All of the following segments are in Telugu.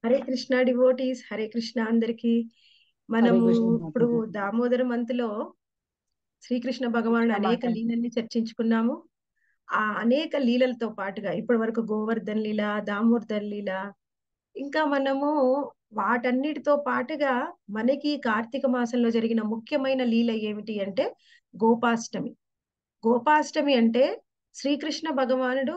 హరే కృష్ణ డివోటీస్ హరే కృష్ణ అందరికి హరే మనము కృష్ణ ఇప్పుడు మాతాజీ దామోదర మంత్లో శ్రీకృష్ణ భగవానుడు కృష్ణ అనేక మాతాజీ లీలల్ని చర్చించుకున్నాము ఆ అనేక లీలలతో పాటుగా ఇప్పటి వరకు గోవర్ధన్ లీల దామోదర్ లీల ఇంకా మనము వాటన్నిటితో పాటుగా మనకి కార్తీక మాసంలో జరిగిన ముఖ్యమైన లీల ఏమిటి అంటే గోపాష్టమి గోపాష్టమి అంటే శ్రీకృష్ణ భగవానుడు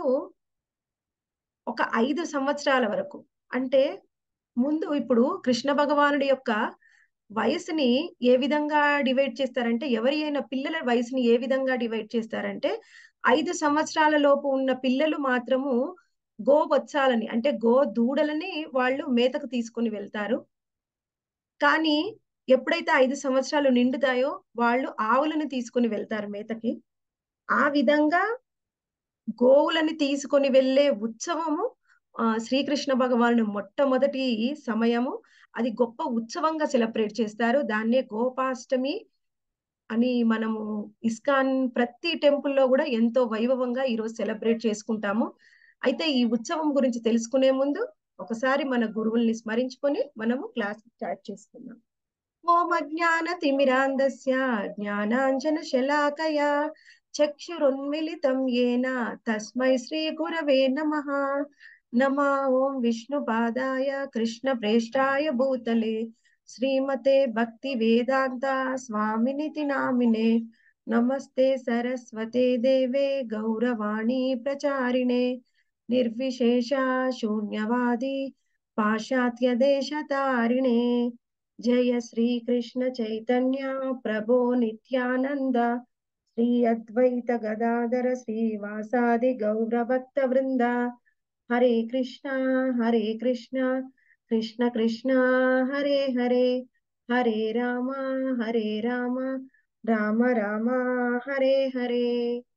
ఒక ఐదు సంవత్సరాల వరకు అంటే ముందు ఇప్పుడు కృష్ణ భగవానుడి యొక్క వయసుని ఏ విధంగా డివైడ్ చేస్తారంటే ఎవరి అయినా పిల్లల వయసుని ఏ విధంగా డివైడ్ చేస్తారంటే ఐదు సంవత్సరాల లోపు ఉన్న పిల్లలు మాత్రము గో బొచ్చాలని అంటే గో దూడలని వాళ్ళు మేతకు తీసుకొని వెళ్తారు కానీ ఎప్పుడైతే ఐదు సంవత్సరాలు నిండుతాయో వాళ్ళు ఆవులను తీసుకొని వెళ్తారు మేతకి ఆ విధంగా గోవులని తీసుకొని వెళ్ళే ఉత్సవము ఆ శ్రీకృష్ణ భగవాను మొట్టమొదటి సమయము అది గొప్ప ఉత్సవంగా సెలబ్రేట్ చేస్తారు దాన్నే గోపాష్టమి అని మనము ఇస్కాన్ ప్రతి టెంపుల్లో కూడా ఎంతో వైభవంగా ఈరోజు సెలబ్రేట్ చేసుకుంటాము అయితే ఈ ఉత్సవం గురించి తెలుసుకునే ముందు ఒకసారి మన గురువుల్ని స్మరించుకొని మనము క్లాస్ స్టార్ట్ చేసుకుందాం ఓం అజ్ఞాన తిమిరాంధస్య జ్ఞానాంజన శలాకయా చక్షురున్మిలితం ఏన తస్మై శ్రీ గురవే నమః నమ ఓం విష్ణుపాదాయ కృష్ణ ప్రేష్టాయ భూతలే శ్రీమతే భక్తి వేదాంత స్వామినితి నామినే నమస్తే సరస్వతే దేవే గౌరవాణి ప్రచారిణే నిర్విశేష శూన్యవాది పాశ్చాత్య దేశతారిణే జయ శ్రీ కృష్ణ చైతన్య ప్రభో నిత్యానంద శ్రీ అద్వైత గదాధర శ్రీవాసాది గౌరభక్త వృంద హరే కృష్ణ హరే కృష్ణ కృష్ణ కృష్ణ హరే హరే హరే రామ హరే రామ రామ రామ హరే హరే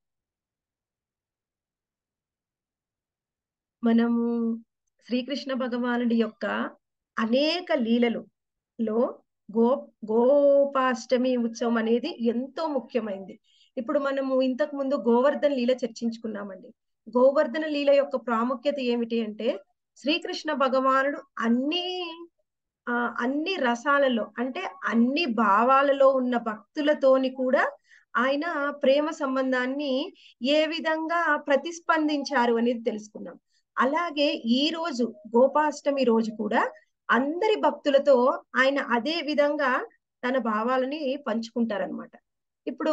మనము శ్రీకృష్ణ భగవానుడి యొక్క అనేక లీలలు లో గో గోపాష్టమి ఉత్సవం అనేది ఎంతో ముఖ్యమైనది ఇప్పుడు మనము ఇంతకు ముందు గోవర్ధన లీల చర్చించుకున్నామండి గోవర్ధన లీల యొక్క ప్రాముఖ్యత ఏమిటి అంటే శ్రీకృష్ణ భగవానుడు అన్ని ఆ అన్ని రసాలలో అంటే అన్ని భావాలలో ఉన్న భక్తులతోని కూడా ఆయన ప్రేమ సంబంధాన్ని ఏ విధంగా ప్రతిస్పందించారు అనేది తెలుసుకున్నాం అలాగే ఈ రోజు గోపాష్టమి రోజు కూడా అందరి భక్తులతో ఆయన అదే విధంగా తన భావాలని పంచుకుంటారనమాట ఇప్పుడు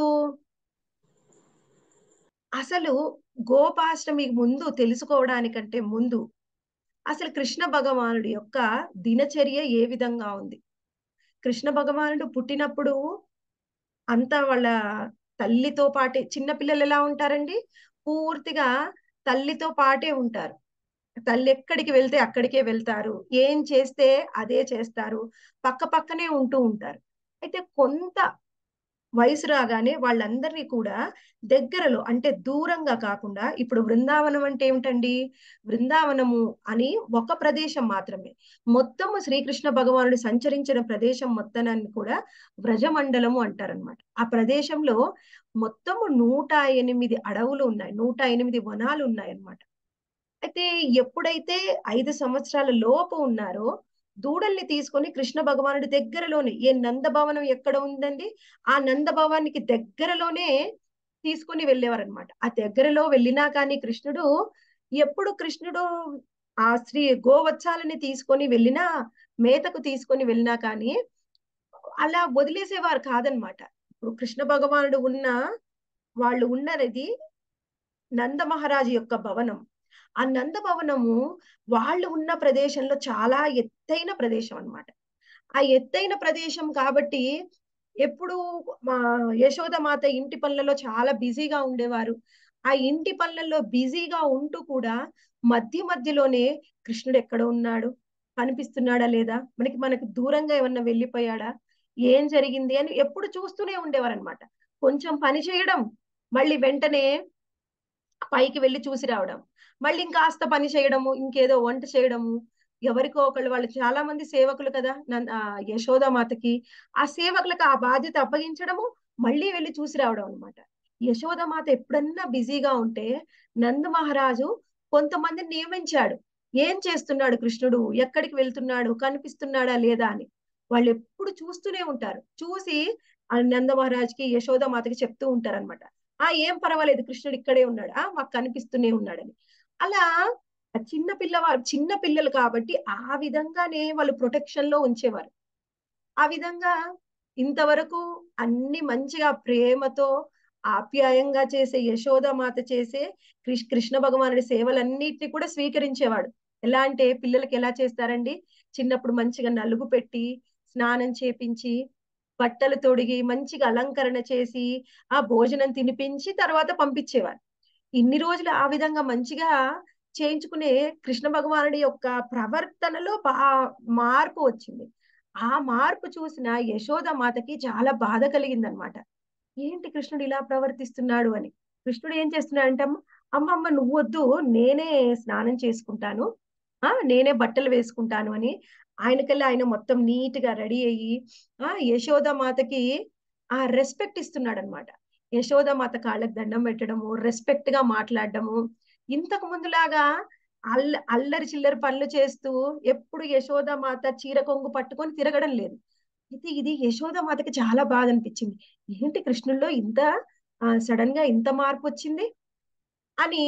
అసలు గోపాష్టమి ముందు తెలుసుకోవడానికంటే ముందు అసలు కృష్ణ భగవానుడి యొక్క దినచర్య ఏ విధంగా ఉంది కృష్ణ భగవానుడు పుట్టినప్పుడు అంతా వాళ్ళ తల్లితో పాటే చిన్న పిల్లలు ఎలా ఉంటారండి పూర్తిగా తల్లితో పాటే ఉంటారు తల్లి ఎక్కడికి వెళ్తే అక్కడికే వెళ్తారు ఏం చేస్తే అదే చేస్తారు పక్క పక్కనే ఉంటూ ఉంటారు అయితే కొంత వయసు రాగానే వాళ్ళందరినీ కూడా దగ్గరలో అంటే దూరంగా కాకుండా ఇప్పుడు బృందావనం అంటే ఏమిటండి బృందావనము అని ఒక ప్రదేశం మాత్రమే మొత్తము శ్రీకృష్ణ భగవానుడు సంచరించిన ప్రదేశం మొత్తాన్ని కూడా వ్రజమండలము అంటారనమాట ఆ ప్రదేశంలో మొత్తము నూట ఎనిమిది అడవులు ఉన్నాయి నూట ఎనిమిది వనాలు ఉన్నాయి అన్నమాట అయితే ఎప్పుడైతే ఐదు సంవత్సరాల లోపు ఉన్నారో దూడల్ని తీసుకొని కృష్ణ భగవానుడి దగ్గరలోనే ఏ నందభవనం ఎక్కడ ఉందండి ఆ నందభవానికి దగ్గరలోనే తీసుకొని వెళ్ళేవారనమాట ఆ దగ్గరలో వెళ్ళినా కానీ కృష్ణుడు ఎప్పుడు కృష్ణుడు ఆ స్త్రీ గోవత్సాలని తీసుకొని వెళ్ళినా మేతకు తీసుకొని వెళ్ళినా కానీ అలా వదిలేసేవారు కాదనమాట ఇప్పుడు కృష్ణ భగవానుడు ఉన్న వాళ్ళు ఉన్నది నంద మహారాజు యొక్క భవనం ఆ నంద భవనము వాళ్ళు ఉన్న ప్రదేశంలో చాలా ఎత్తైన ప్రదేశం అన్నమాట ఆ ఎత్తైన ప్రదేశం కాబట్టి ఎప్పుడు మా యశోదమాత ఇంటి పనులలో చాలా బిజీగా ఉండేవారు ఆ ఇంటి పనులలో బిజీగా ఉంటూ కూడా మధ్య మధ్యలోనే కృష్ణుడు ఎక్కడ ఉన్నాడు కనిపిస్తున్నాడా లేదా మనకి మనకు దూరంగా ఏమన్నా వెళ్ళిపోయాడా ఏం జరిగింది అని ఎప్పుడు చూస్తూనే ఉండేవారు అనమాట కొంచెం పని చేయడం మళ్ళీ వెంటనే పైకి వెళ్ళి చూసి రావడం మళ్ళీ ఇంకాస్త పని చేయడము ఇంకేదో వంట చేయడము ఎవరికో ఒకళ్ళు వాళ్ళు చాలా మంది సేవకులు కదా యశోదామాతకి ఆ సేవకులకు ఆ బాధ్యత అప్పగించడము మళ్ళీ వెళ్ళి చూసి రావడం అనమాట యశోదమాత ఎప్పుడన్నా బిజీగా ఉంటే నంద మహారాజు కొంతమందిని నియమించాడు ఏం చేస్తున్నాడు కృష్ణుడు ఎక్కడికి వెళ్తున్నాడు కనిపిస్తున్నాడా లేదా అని వాళ్ళు ఎప్పుడు చూస్తూనే ఉంటారు చూసి ఆ నంద మహారాజ్కి యశోద మాతకి చెప్తూ ఉంటారు అనమాట ఆ ఏం పర్వాలేదు కృష్ణుడు ఇక్కడే ఉన్నాడు ఆ మాకు కనిపిస్తూనే ఉన్నాడని అలా ఆ చిన్న పిల్లవారు చిన్న పిల్లలు కాబట్టి ఆ విధంగానే వాళ్ళు ప్రొటెక్షన్ లో ఉంచేవారు ఆ విధంగా ఇంతవరకు అన్ని మంచిగా ప్రేమతో ఆప్యాయంగా చేసే యశోదామాత చేసే కృష్- కృష్ణ భగవానుడి సేవలన్నిటిని కూడా స్వీకరించేవాడు ఎలా అంటే పిల్లలకి ఎలా చేస్తారండి చిన్నప్పుడు మంచిగా నలుగు పెట్టి స్నానం చేపించి బట్టలు తొడిగి మంచిగా అలంకరణ చేసి ఆ భోజనం తినిపించి తర్వాత పంపించేవారు ఇన్ని రోజులు ఆ విధంగా మంచిగా చేయించుకునే కృష్ణ భగవానుడి యొక్క ప్రవర్తనలో బా మార్పు వచ్చింది ఆ మార్పు చూసిన యశోద మాతకి చాలా బాధ కలిగిందనమాట ఏంటి కృష్ణుడు ఇలా ప్రవర్తిస్తున్నాడు అని కృష్ణుడు ఏం చేస్తున్నాడంటే అమ్మ అమ్మమ్మ నువ్వు వద్దు నేనే స్నానం చేసుకుంటాను ఆ నేనే బట్టలు వేసుకుంటాను అని ఆయనకల్లా ఆయన మొత్తం నీట్ గా రెడీ అయ్యి ఆ యశోద మాతకి ఆ రెస్పెక్ట్ ఇస్తున్నాడు అనమాట యశోద మాత కాళ్ళకి దండం పెట్టడము రెస్పెక్ట్ గా మాట్లాడడము ఇంతకు ముందులాగా అల్ల అల్లరి చిల్లరి పనులు చేస్తూ ఎప్పుడు యశోద మాత చీర కొంగు పట్టుకొని తిరగడం లేదు అయితే ఇది యశోద మాతకి చాలా బాధ అనిపించింది ఏంటి కృష్ణుల్లో ఇంత సడన్ గా ఇంత మార్పు వచ్చింది అని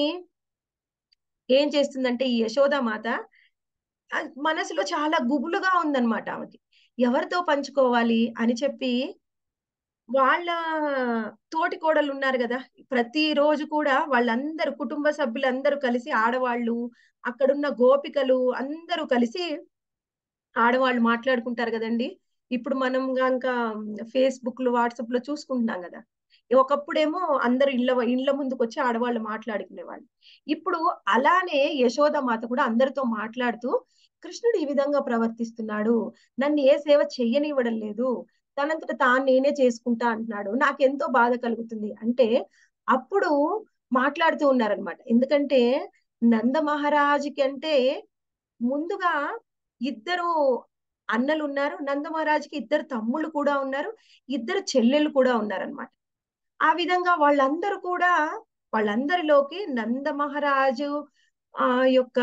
ఏం చేస్తుందంటే ఈ యశోద మాత ఆ మనసులో చాలా గుబులుగా ఉందన్నమాట ఆమెకి ఎవరితో పంచుకోవాలి అని చెప్పి వాళ్ళ తోటి కోడలు ఉన్నారు కదా ప్రతి రోజు కూడా వాళ్ళందరూ కుటుంబ సభ్యులందరూ కలిసి ఆడవాళ్ళు అక్కడున్న గోపికలు అందరూ కలిసి ఆడవాళ్ళు మాట్లాడుకుంటారు కదండి ఇప్పుడు మనం గనక ఫేస్బుక్ లో వాట్సాప్ లో చూసుకుంటున్నాం కదా ఒకప్పుడేమో అందరు ఇళ్ళ ఇళ్ళ ముందుకు వచ్చి ఆడవాళ్ళు మాట్లాడుకునేవాళ్ళు ఇప్పుడు అలానే యశోద మాత కూడా అందరితో మాట్లాడుతూ కృష్ణుడు ఈ విధంగా ప్రవర్తిస్తున్నాడు నన్ను ఏ సేవ చెయ్యనివ్వడం లేదు తనంతట తాను నేనే చేసుకుంటా అంటున్నాడు నాకు ఎంతో బాధ కలుగుతుంది అంటే అప్పుడు మాట్లాడుతూ ఉన్నారనమాట ఎందుకంటే నంద మహారాజుకి అంటే ముందుగా ఇద్దరు అన్నలు ఉన్నారు నంద మహారాజుకి ఇద్దరు తమ్ముళ్ళు కూడా ఉన్నారు ఇద్దరు చెల్లెళ్ళు కూడా ఉన్నారనమాట ఆ విధంగా వాళ్ళందరూ కూడా వాళ్ళందరిలోకి నంద మహారాజు ఆ యొక్క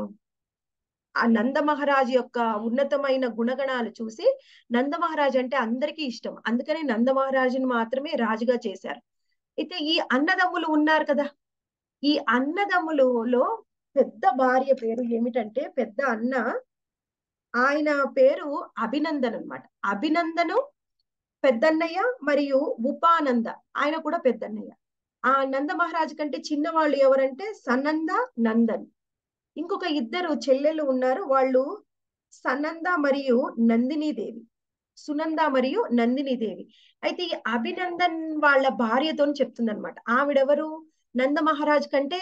ఆ నంద మహారాజు యొక్క ఉన్నతమైన గుణగణాలు చూసి నంద మహారాజు అంటే అందరికీ ఇష్టం అందుకని నంద మహారాజుని మాత్రమే రాజుగా చేశారు అయితే ఈ అన్నదమ్ములు ఉన్నారు కదా ఈ అన్నదమ్ములలో పెద్ద భార్య పేరు ఏమిటంటే పెద్ద అన్న ఆయన పేరు అభినందన్ అనమాట అభినందను పెద్దన్నయ్య మరియు ఉపానంద ఆయన కూడా పెద్దన్నయ్య ఆ నంద మహారాజు కంటే చిన్నవాళ్ళు ఎవరంటే సనంద నందన్ ఇంకొక ఇద్దరు చెల్లెలు ఉన్నారు వాళ్ళు సనంద మరియు నందిని దేవి సునంద మరియు నందిని దేవి అయితే ఈ అభినందన్ వాళ్ళ భార్యతో చెప్తుందనమాట ఆవిడెవరు నంద మహారాజ్ కంటే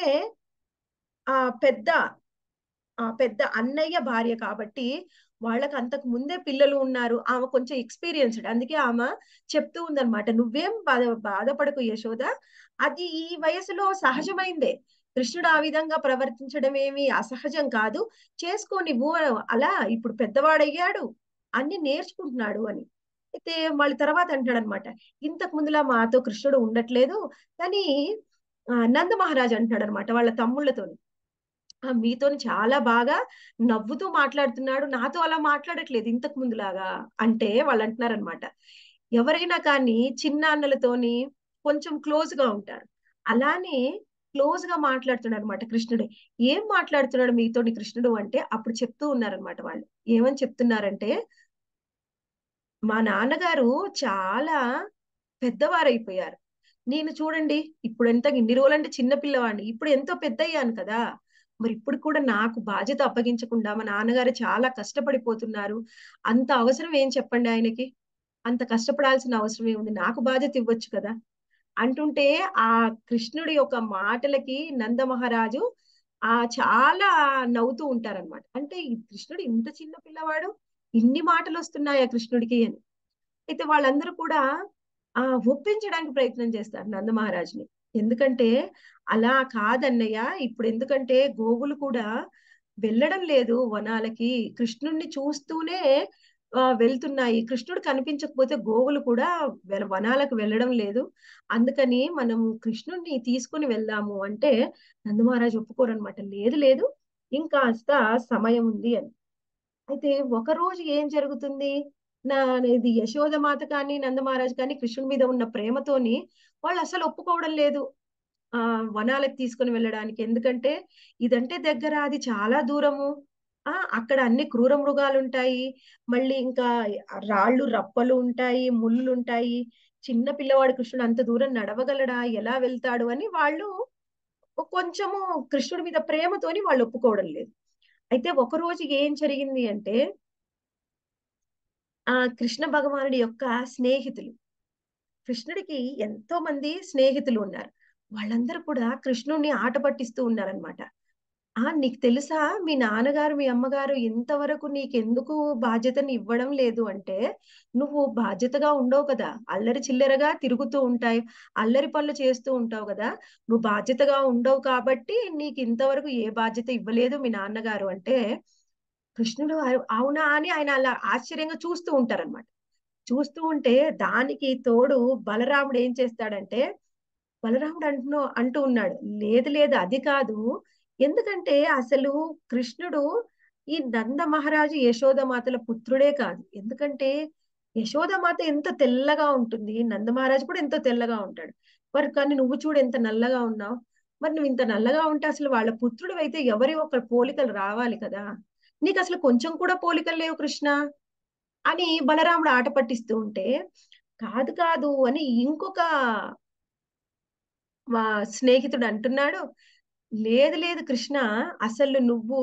ఆ పెద్ద ఆ పెద్ద అన్నయ్య భార్య కాబట్టి వాళ్ళకి అంతకు ముందే పిల్లలు ఉన్నారు ఆమె కొంచెం ఎక్స్పీరియన్స్డ్ అందుకే ఆమె చెప్తూ ఉందన్నమాట నువ్వేం బాధ బాధపడకు యశోద అది ఈ వయసులో సహజమైందే కృష్ణుడు ఆ విధంగా ప్రవర్తించడం ఏమి అసహజం కాదు చేసుకో నువ్వు అలా ఇప్పుడు పెద్దవాడయ్యాడు అన్ని నేర్చుకుంటున్నాడు అని అయితే మళ్ళీ తర్వాత అంటాడు అనమాట ఇంతకు ముందులా మాతో కృష్ణుడు ఉండట్లేదు కానీ నంద మహారాజ్ అంటాడు అనమాట వాళ్ళ తమ్ముళ్ళతోని మీతో చాలా బాగా నవ్వుతూ మాట్లాడుతున్నాడు నాతో అలా మాట్లాడట్లేదు ఇంతకు ముందులాగా అంటే వాళ్ళు అంటున్నారనమాట ఎవరైనా కానీ చిన్న అన్నలతోని కొంచెం క్లోజ్ గా ఉంటారు అలానే క్లోజ్ గా మాట్లాడుతున్నాడు అనమాట కృష్ణుడు ఏం మాట్లాడుతున్నాడు మీతోని కృష్ణుడు అంటే అప్పుడు చెప్తూ ఉన్నారనమాట వాళ్ళు ఏమని చెప్తున్నారంటే మా నాన్నగారు చాలా పెద్దవారైపోయారు నేను చూడండి ఇప్పుడు ఎంత ఇన్ని రోజులంటే చిన్న పిల్లవాడిని ఇప్పుడు ఎంతో పెద్ద అయ్యాను కదా మరి ఇప్పుడు కూడా నాకు బాధ్యత అప్పగించకుండా మా నాన్నగారు చాలా కష్టపడిపోతున్నారు అంత అవసరం ఏం చెప్పండి ఆయనకి అంత కష్టపడాల్సిన అవసరం ఏముంది నాకు బాధ్యత ఇవ్వచ్చు కదా అంటుంటే ఆ కృష్ణుడి యొక్క మాటలకి నంద మహారాజు ఆ చాలా నవ్వుతూ ఉంటారనమాట అంటే ఈ కృష్ణుడు ఇంత చిన్న పిల్లవాడు ఇన్ని మాటలు వస్తున్నాయా కృష్ణుడికి అని అయితే వాళ్ళందరూ కూడా ఆ ఒప్పించడానికి ప్రయత్నం చేస్తారు నంద మహారాజుని ఎందుకంటే అలా కాదన్నయ్య ఇప్పుడు ఎందుకంటే గోవులు కూడా వెళ్ళడం లేదు వనాలకి కృష్ణుడిని చూస్తూనే ఆ వెళ్తున్నాయి కృష్ణుడు కనిపించకపోతే గోవులు కూడా వనాలకు వెళ్ళడం లేదు అందుకని మనం కృష్ణుడిని తీసుకుని వెళ్దాము అంటే నందమహారాజు ఒప్పుకోరనమాట లేదు లేదు ఇంకాస్త సమయం ఉంది అని అయితే ఒకరోజు ఏం జరుగుతుంది నా ఇది యశోదమాత కానీ నందమహారాజ్ కానీ కృష్ణుడి మీద ఉన్న ప్రేమతోని వాళ్ళు అసలు ఒప్పుకోవడం లేదు ఆ వనాలకు తీసుకొని వెళ్ళడానికి ఎందుకంటే ఇదంటే దగ్గర అది చాలా దూరము ఆ అక్కడ అన్ని క్రూర మృగాలు ఉంటాయి మళ్ళీ ఇంకా రాళ్ళు రప్పలు ఉంటాయి ముళ్ళు ఉంటాయి చిన్న పిల్లవాడు కృష్ణుడు అంత దూరం నడవగలడా ఎలా వెళ్తాడు అని వాళ్ళు కొంచెము కృష్ణుడి మీద ప్రేమతోని వాళ్ళు ఒప్పుకోవడం లేదు అయితే ఒక రోజు ఏం జరిగింది అంటే ఆ కృష్ణ భగవానుడి యొక్క స్నేహితులు కృష్ణుడికి ఎంతో మంది స్నేహితులు ఉన్నారు వాళ్ళందరూ కూడా కృష్ణుడిని ఆట పట్టిస్తూ ఉన్నారనమాట ఆ నీకు తెలుసా మీ నాన్నగారు మీ అమ్మగారు ఇంతవరకు నీకెందుకు బాధ్యతని ఇవ్వడం లేదు అంటే నువ్వు బాధ్యతగా ఉండవు కదా అల్లరి చిల్లరగా తిరుగుతూ ఉంటాయి అల్లరి పనులు చేస్తూ ఉంటావు కదా నువ్వు బాధ్యతగా ఉండవు కాబట్టి నీకు ఇంతవరకు ఏ బాధ్యత ఇవ్వలేదు మీ నాన్నగారు అంటే కృష్ణుడు "అవు- అవునా అని ఆయన అలా ఆశ్చర్యంగా చూస్తూ ఉంటారన్నమాట చూస్తూ ఉంటే దానికి తోడు బలరాముడు ఏం చేస్తాడంటే బలరాముడు అంటున్నా అంటూ ఉన్నాడు లేదు లేదు అది కాదు ఎందుకంటే అసలు కృష్ణుడు ఈ నంద మహారాజు యశోదమాతల పుత్రుడే కాదు ఎందుకంటే యశోదమాత ఎంత తెల్లగా ఉంటుంది నంద మహారాజు కూడా ఎంతో తెల్లగా ఉంటాడు మరి కానీ నువ్వు చూడు ఎంత నల్లగా ఉన్నావు మరి నువ్వు ఇంత నల్లగా ఉంటే అసలు వాళ్ళ పుత్రుడు అయితే ఎవరి ఒక పోలికలు రావాలి కదా నీకు అసలు కొంచెం కూడా పోలికలు లేవు కృష్ణ అని బలరాముడు ఆట పట్టిస్తూ ఉంటే కాదు కాదు అని ఇంకొక మా స్నేహితుడు అంటున్నాడు లేదు లేదు కృష్ణ అసలు నువ్వు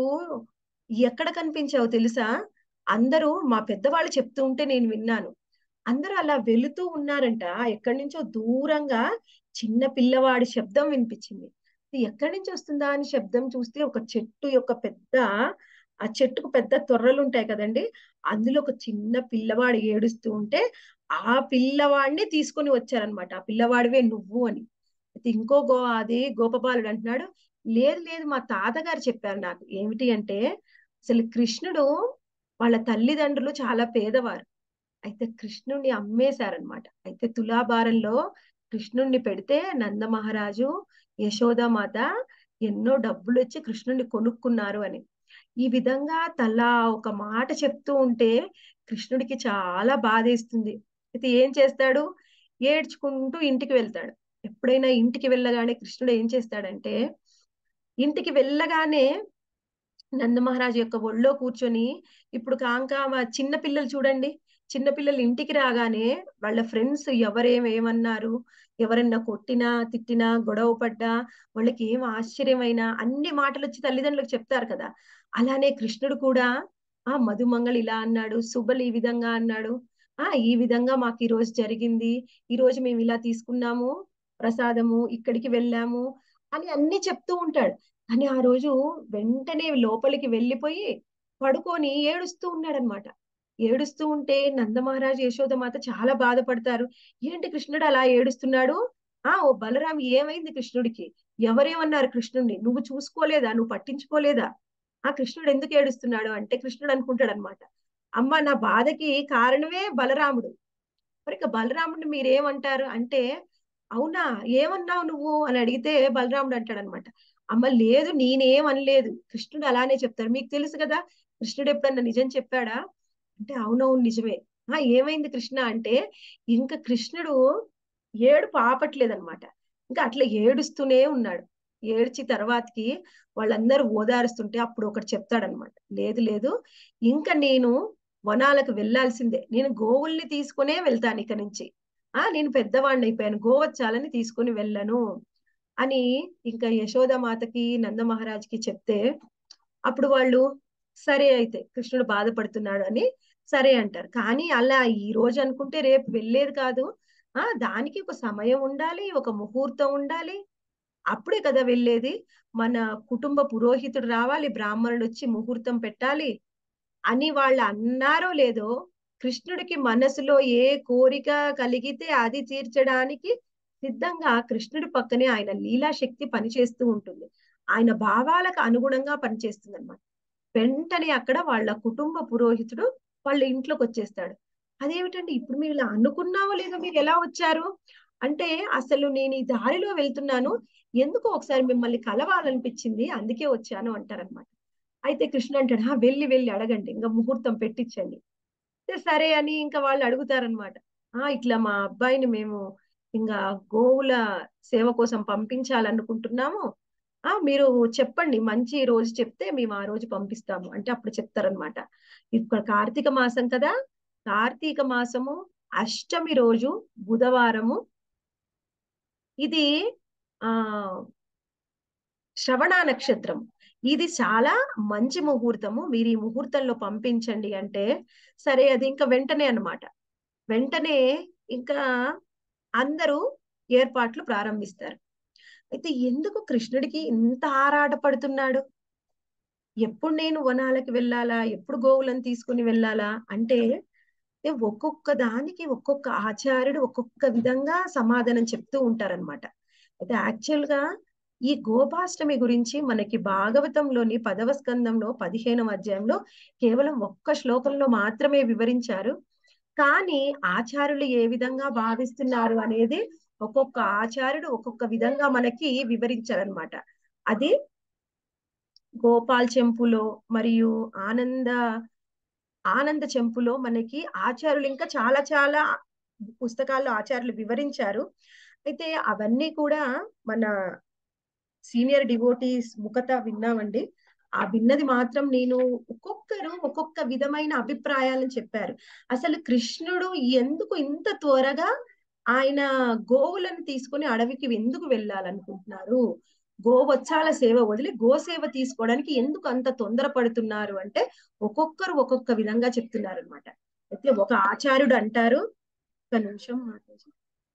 ఎక్కడ కనిపించావు తెలుసా అందరూ మా పెద్దవాళ్ళు చెప్తూ ఉంటే నేను విన్నాను అందరూ అలా వెళుతూ ఉన్నారంట ఎక్కడి నుంచో దూరంగా చిన్న పిల్లవాడి శబ్దం వినిపించింది ఇది ఎక్కడి నుంచి వస్తుందా అని శబ్దం చూస్తే ఒక చెట్టు యొక్క పెద్ద ఆ చెట్టుకు పెద్ద తొర్రలు ఉంటాయి కదండి అందులో ఒక చిన్న పిల్లవాడు ఏడుస్తూ ఉంటే ఆ పిల్లవాడిని తీసుకొని వచ్చారనమాట ఆ పిల్లవాడివే నువ్వు అని అయితే ఇంకో గో అది గోపబాలుడు అంటున్నాడు లేదు లేదు మా తాతగారు చెప్పారు నాకు ఏమిటి అంటే అసలు కృష్ణుడు వాళ్ళ తల్లిదండ్రులు చాలా పేదవారు అయితే కృష్ణుడిని అమ్మేశారనమాట అయితే తులాభారంలో కృష్ణుడిని పెడితే నంద మహారాజు యశోదామాత ఎన్నో డబ్బులు వచ్చి కృష్ణుడిని కొనుక్కున్నారు అని ఈ విధంగా తలా ఒక మాట చెప్తూ ఉంటే కృష్ణుడికి చాలా బాధేస్తుంది అయితే ఏం చేస్తాడు ఏడ్చుకుంటూ ఇంటికి వెళ్తాడు ఎప్పుడైనా ఇంటికి వెళ్ళగానే కృష్ణుడు ఏం చేస్తాడంటే ఇంటికి వెళ్ళగానే నందమహారాజు యొక్క ఒళ్ళో కూర్చొని ఇప్పుడు కాంక మా చిన్న పిల్లలు చూడండి చిన్న పిల్లలు ఇంటికి రాగానే వాళ్ళ ఫ్రెండ్స్ ఎవరేమేమన్నారు ఎవరన్నా కొట్టినా తిట్టినా గొడవ పడ్డా వాళ్ళకి ఏం ఆశ్చర్యమైనా అన్ని మాటలు వచ్చి తల్లిదండ్రులకు చెప్తారు కదా అలానే కృష్ణుడు కూడా ఆ మధుమంగళి ఇలా అన్నాడు సుబలు ఈ విధంగా అన్నాడు ఆ ఈ విధంగా మాకు ఈ రోజు జరిగింది ఈ రోజు మేము ఇలా తీసుకున్నాము ప్రసాదము ఇక్కడికి వెళ్ళాము అని అన్ని చెప్తూ ఉంటాడు కానీ ఆ రోజు వెంటనే లోపలికి వెళ్ళిపోయి పడుకొని ఏడుస్తూ ఉన్నాడనమాట ఏడుస్తూ ఉంటే నందమహారాజు యశోదమాత చాలా బాధపడతారు ఏంటి కృష్ణుడు అలా ఏడుస్తున్నాడు ఆ ఓ బలరాం ఏమైంది కృష్ణుడికి ఎవరేమన్నారు కృష్ణుడిని నువ్వు చూసుకోలేదా నువ్వు పట్టించుకోలేదా ఆ కృష్ణుడు ఎందుకు ఏడుస్తున్నాడు అంటే కృష్ణుడు అనుకుంటాడు అనమాట అమ్మ నా బాధకి కారణమే బలరాముడు మరి ఇక బలరాముడిని మీరేమంటారు అంటే అవునా ఏమన్నావు నువ్వు అని అడిగితే బలరాముడు అంటాడు అనమాట అమ్మ లేదు నేనేం అనలేదు కృష్ణుడు అలానే చెప్తారు మీకు తెలుసు కదా కృష్ణుడు ఎప్పుడన్నా నిజం చెప్పాడా అంటే అవునవును నిజమే ఆ ఏమైంది కృష్ణ అంటే ఇంకా కృష్ణుడు ఏడుపు ఆపట్లేదన్నమాట ఇంకా అట్లా ఏడుస్తూనే ఉన్నాడు ఏడ్చి తర్వాతకి వాళ్ళందరూ ఓదారుస్తుంటే అప్పుడు ఒకటి చెప్తాడనమాట లేదు లేదు ఇంకా నేను వనాలకు వెళ్ళాల్సిందే నేను గోవుల్ని తీసుకునే వెళ్తాను ఇక నుంచి ఆ నేను పెద్దవాడిని అయిపోయాను గోవచ్చాలని తీసుకుని వెళ్ళను అని ఇంకా యశోదమాతకి నందమహారాజ్కి చెప్తే అప్పుడు వాళ్ళు సరే అయితే కృష్ణుడు బాధపడుతున్నాడు అని సరే అంటారు కానీ అలా ఈ రోజు అనుకుంటే రేపు వెళ్ళేది కాదు ఆ దానికి ఒక సమయం ఉండాలి ఒక ముహూర్తం ఉండాలి అప్పుడే కదా వెళ్ళేది మన కుటుంబ పురోహితుడు రావాలి బ్రాహ్మణుడు వచ్చి ముహూర్తం పెట్టాలి అని వాళ్ళు అన్నారో లేదో కృష్ణుడికి మనసులో ఏ కోరిక కలిగితే అది తీర్చడానికి సిద్ధంగా కృష్ణుడి పక్కనే ఆయన లీలాశక్తి పనిచేస్తూ ఉంటుంది ఆయన భావాలకు అనుగుణంగా పనిచేస్తుంది అనమాట వెంటనే అక్కడ వాళ్ళ కుటుంబ పురోహితుడు వాళ్ళ ఇంట్లోకి వచ్చేస్తాడు అదేమిటండి ఇప్పుడు మీరు ఇలా అనుకున్నావో లేదో మీరు ఎలా వచ్చారు అంటే అసలు నేను ఈ దారిలో వెళ్తున్నాను ఎందుకు ఒకసారి మిమ్మల్ని కలవాలనిపించింది అందుకే వచ్చాను అంటారనమాట అయితే కృష్ణుడు అంటాడు "ఆ, వెళ్ళి వెళ్ళి అడగండి ఇంకా ముహూర్తం పెట్టించండి అయితే సరే అని ఇంకా వాళ్ళు అడుగుతారనమాట ఆ ఇట్లా మా అబ్బాయిని మేము ఇంకా గోవుల సేవ కోసం పంపించాలనుకుంటున్నాము ఆ మీరు చెప్పండి మంచి రోజు చెప్తే మేము ఆ రోజు పంపిస్తాము అంటే అప్పుడు చెప్తారనమాట ఇప్పుడు కార్తీక మాసం కదా కార్తీక మాసము అష్టమి రోజు బుధవారము ఇది ఆ శ్రవణ నక్షత్రం ఇది చాలా మంచి ముహూర్తము మీరు ఈ ముహూర్తంలో పంపించండి అంటే సరే అది ఇంకా వెంటనే అన్నమాట వెంటనే ఇంకా అందరూ ఏర్పాట్లు ప్రారంభిస్తారు అయితే ఎందుకు కృష్ణుడికి ఇంత ఆరాటపడుతున్నాడు ఎప్పుడు నేను వనాలకి వెళ్ళాలా ఎప్పుడు గోవులను తీసుకుని వెళ్ళాలా అంటే ఏ ఒక్కొక్క దానికి ఒక్కొక్క ఆచార్యుడు ఒక్కొక్క విధంగా సమాధానం చెప్తూ ఉంటారనమాట అయితే యాక్చువల్ గా ఈ గోపాష్టమి గురించి మనకి భాగవతంలోని పదవ స్కందంలో పదిహేనవ అధ్యాయంలో కేవలం ఒక్క శ్లోకంలో మాత్రమే వివరించారు కానీ ఆచార్యులు ఏ విధంగా భావిస్తున్నారు అనేది ఒక్కొక్క ఆచార్యుడు ఒక్కొక్క విధంగా మనకి వివరించారనమాట అది గోపాల్ చెంపులో మరియు ఆనంద ఆనంద చెంపులో మనకి ఆచార్యులు ఇంకా చాలా చాలా పుస్తకాల్లో ఆచార్యులు వివరించారు అయితే అవన్నీ కూడా మన సీనియర్ డివోటీస్ ముఖత విన్నామండి ఆ విన్నది మాత్రం నేను ఒక్కొక్కరు ఒక్కొక్క విధమైన అభిప్రాయాలను చెప్పారు అసలు కృష్ణుడు ఎందుకు ఇంత త్వరగా ఆయన గోవులను తీసుకుని అడవికి ఎందుకు వెళ్ళాలనుకుంటున్నారు గోవత్సాల సేవ వదిలి గోసేవ తీసుకోవడానికి ఎందుకు అంత తొందరపడుతున్నారు అంటే ఒక్కొక్కరు ఒక్కొక్క విధంగా చెప్తున్నారు అనమాట అయితే ఒక ఆచార్యుడు అంటారు ఒక నిమిషం మాట్లాడి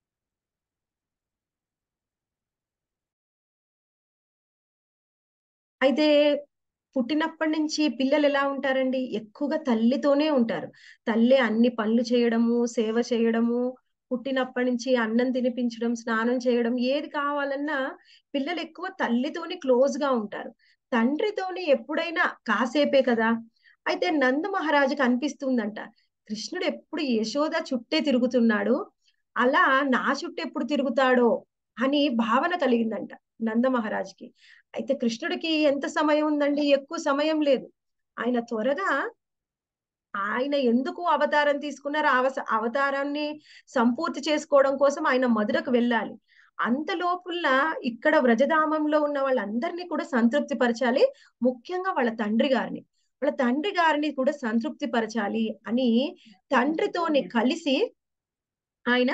అయితే పుట్టినప్పటి నుంచి పిల్లలు ఎలా ఉంటారండి ఎక్కువగా తల్లితోనే ఉంటారు తల్లి అన్ని పనులు చేయడము సేవ చేయడము పుట్టినప్పటి నుంచి అన్నం తినిపించడం స్నానం చేయడం ఏది కావాలన్నా పిల్లలు ఎక్కువ తల్లితోని క్లోజ్ గా ఉంటారు తండ్రితోని ఎప్పుడైనా కాసేపే కదా అయితే నంద మహారాజుకి అనిపిస్తుందంట కృష్ణుడు ఎప్పుడు యశోద చుట్టే తిరుగుతున్నాడు అలా నా చుట్టూ ఎప్పుడు తిరుగుతాడో అని భావన కలిగిందంట నంద మహారాజుకి అయితే కృష్ణుడికి ఎంత సమయం ఉందండి ఎక్కువ సమయం లేదు ఆయన త్వరగా ఆయన ఎందుకు అవతారం తీసుకున్నారు అవస అవతారాన్ని సంపూర్తి చేసుకోవడం కోసం ఆయన మధురకు వెళ్ళాలి అంత లోపుల ఇక్కడ వ్రజధామంలో ఉన్న వాళ్ళందరినీ కూడా సంతృప్తి పరచాలి ముఖ్యంగా వాళ్ళ తండ్రి గారిని వాళ్ళ తండ్రి గారిని కూడా సంతృప్తి పరచాలి అని తండ్రితోని కలిసి ఆయన